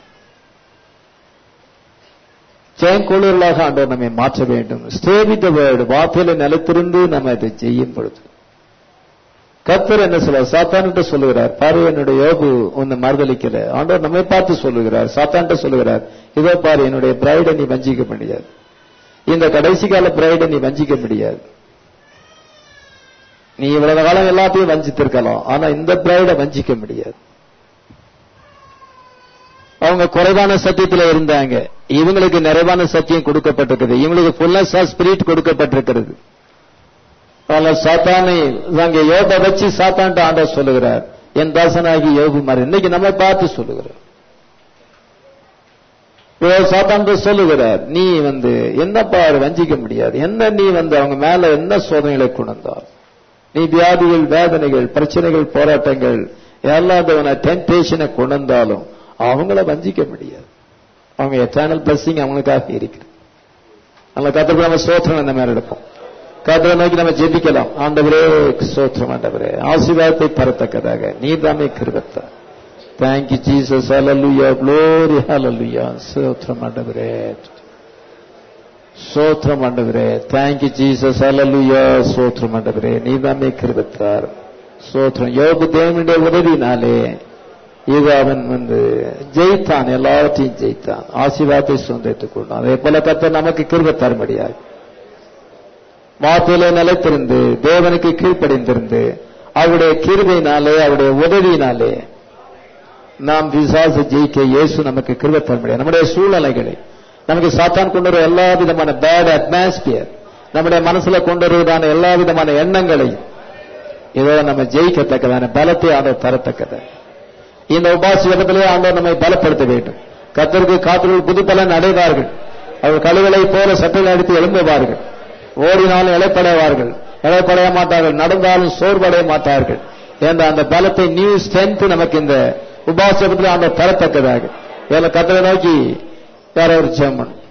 ஜெயங்கொள்ளர்களாக ஆண்டவர் நம்மை மாற்ற வேண்டும் ஸ்டே வித் வேர்டு வார்த்தையில நிலைத்திருந்து நம்ம அதை செய்யும் பொழுது கத்தர் என்ன சொல்றார் சாத்தான்கிட்ட சொல்லுகிறார் பாரு என்னுடைய யோகு உன்னை மறுதளிக்கல ஆண்டவர் நம்மை பார்த்து சொல்லுகிறார் சாத்தான்கிட்ட சொல்லுகிறார் இதோ பாரு என்னுடைய பிரைடை நீ வஞ்சிக்க முடியாது இந்த கடைசி கால பிரைடை நீ வஞ்சிக்க முடியாது நீ இவ்வளவு காலம் எல்லாத்தையும் வஞ்சித்திருக்கலாம் ஆனா இந்த பிரைடை வஞ்சிக்க முடியாது அவங்க குறைவான சத்தியத்தில் இருந்தாங்க இவங்களுக்கு நிறைவான சத்தியம் கொடுக்கப்பட்டிருக்கிறது இவங்களுக்கு ஃபுல்னஸ் ஆஃப் ஸ்பிரிட் கொடுக்கப்பட்டிருக்கிறது அதனால சாத்தானை அங்க யோக வச்சு சாத்தான்ட்டு ஆண்டவர் சொல்லுகிறார் என் தாசனாகி யோகுமார் இன்னைக்கு நம்ம பார்த்து சொல்லுகிறார் சாத்தான் சொல்லுகிறார் நீ வந்து என்ன பாரு வஞ்சிக்க முடியாது என்ன நீ வந்து அவங்க மேல என்ன சோதனைகளை கொண்டார் நீ வியாதிகள் வேதனைகள் பிரச்சனைகள் போராட்டங்கள் எல்லாத்தவன டென்டேஷனை கொண்டு வந்தாலும் அவங்கள வஞ்சிக்க முடியாது அவங்க எட்டர்னல் பிளஸிங் அவங்களுக்காக இருக்குது நம்ம கத்திர நம்ம சோத்திரம் அந்த மாதிரி எடுப்போம் கத்திர நோக்கி நம்ம ஜெபிக்கலாம் ஆண்டவரே சோத்திரம் ஆண்டவரே ஆசீர்வாதத்தை தரத்தக்கதாக நீர்தாமே கிருபத்தா thank you Jesus hallelujah glory hallelujah சோத்திரம் ஆண்டவரே சோத்திரம் ஆண்டவரே தேங்க்யூ ஜீசஸ் ஹalleluya சோத்திரம் ஆண்டவரே நீர்தாமே கிருபத்தார் சோத்திரம் யோபு தேவனுடைய உதவினாலே இது அவன் வந்து ஜெயித்தான் எல்லாவற்றையும் ஜெயித்தான் ஆசீர்வாதத்தை சுதந்திரத்துக் கொண்டான் அதே போல கத்த நமக்கு கிருப தரும்படியாக வார்த்தையில நிலைத்திருந்து தேவனுக்கு கீழ்ப்படிந்திருந்து அவருடைய கிருபையினாலே அவருடைய உதவியினாலே நாம் விசாச ஜெயிக்க இயேசு நமக்கு கிருப தரும்படியாக நம்முடைய சூழ்நிலைகளை நமக்கு சாத்தான் கொண்டு வர எல்லா விதமான பேட் அட்மாஸ்பியர் நம்முடைய மனசுல கொண்டு வருவதான எல்லா விதமான எண்ணங்களையும் இதோ நம்ம ஜெயிக்கத்தக்கதான பலத்தை அதை தரத்தக்கதாக இந்த உபாசியத்திலே ஆண்டவர் நம்மை பலப்படுத்த வேண்டும் கத்தருக்கு காத்திர்கள் புது பலன் அடைவார்கள் அவர் கழுவலை போல சட்டையில் அடித்து எழும்புவார்கள் ஓடினாலும் இழைப்படைவார்கள் இழைப்படைய மாட்டார்கள் நடந்தாலும் சோர்வடைய மாட்டார்கள் என்ற அந்த பலத்தை நியூ ஸ்ட்ரென்த் நமக்கு இந்த உபாசகத்தில் ஆண்டவர் தரத்தக்கதாக வேலை கத்தரை நோக்கி வேற ஒரு ஜெமன்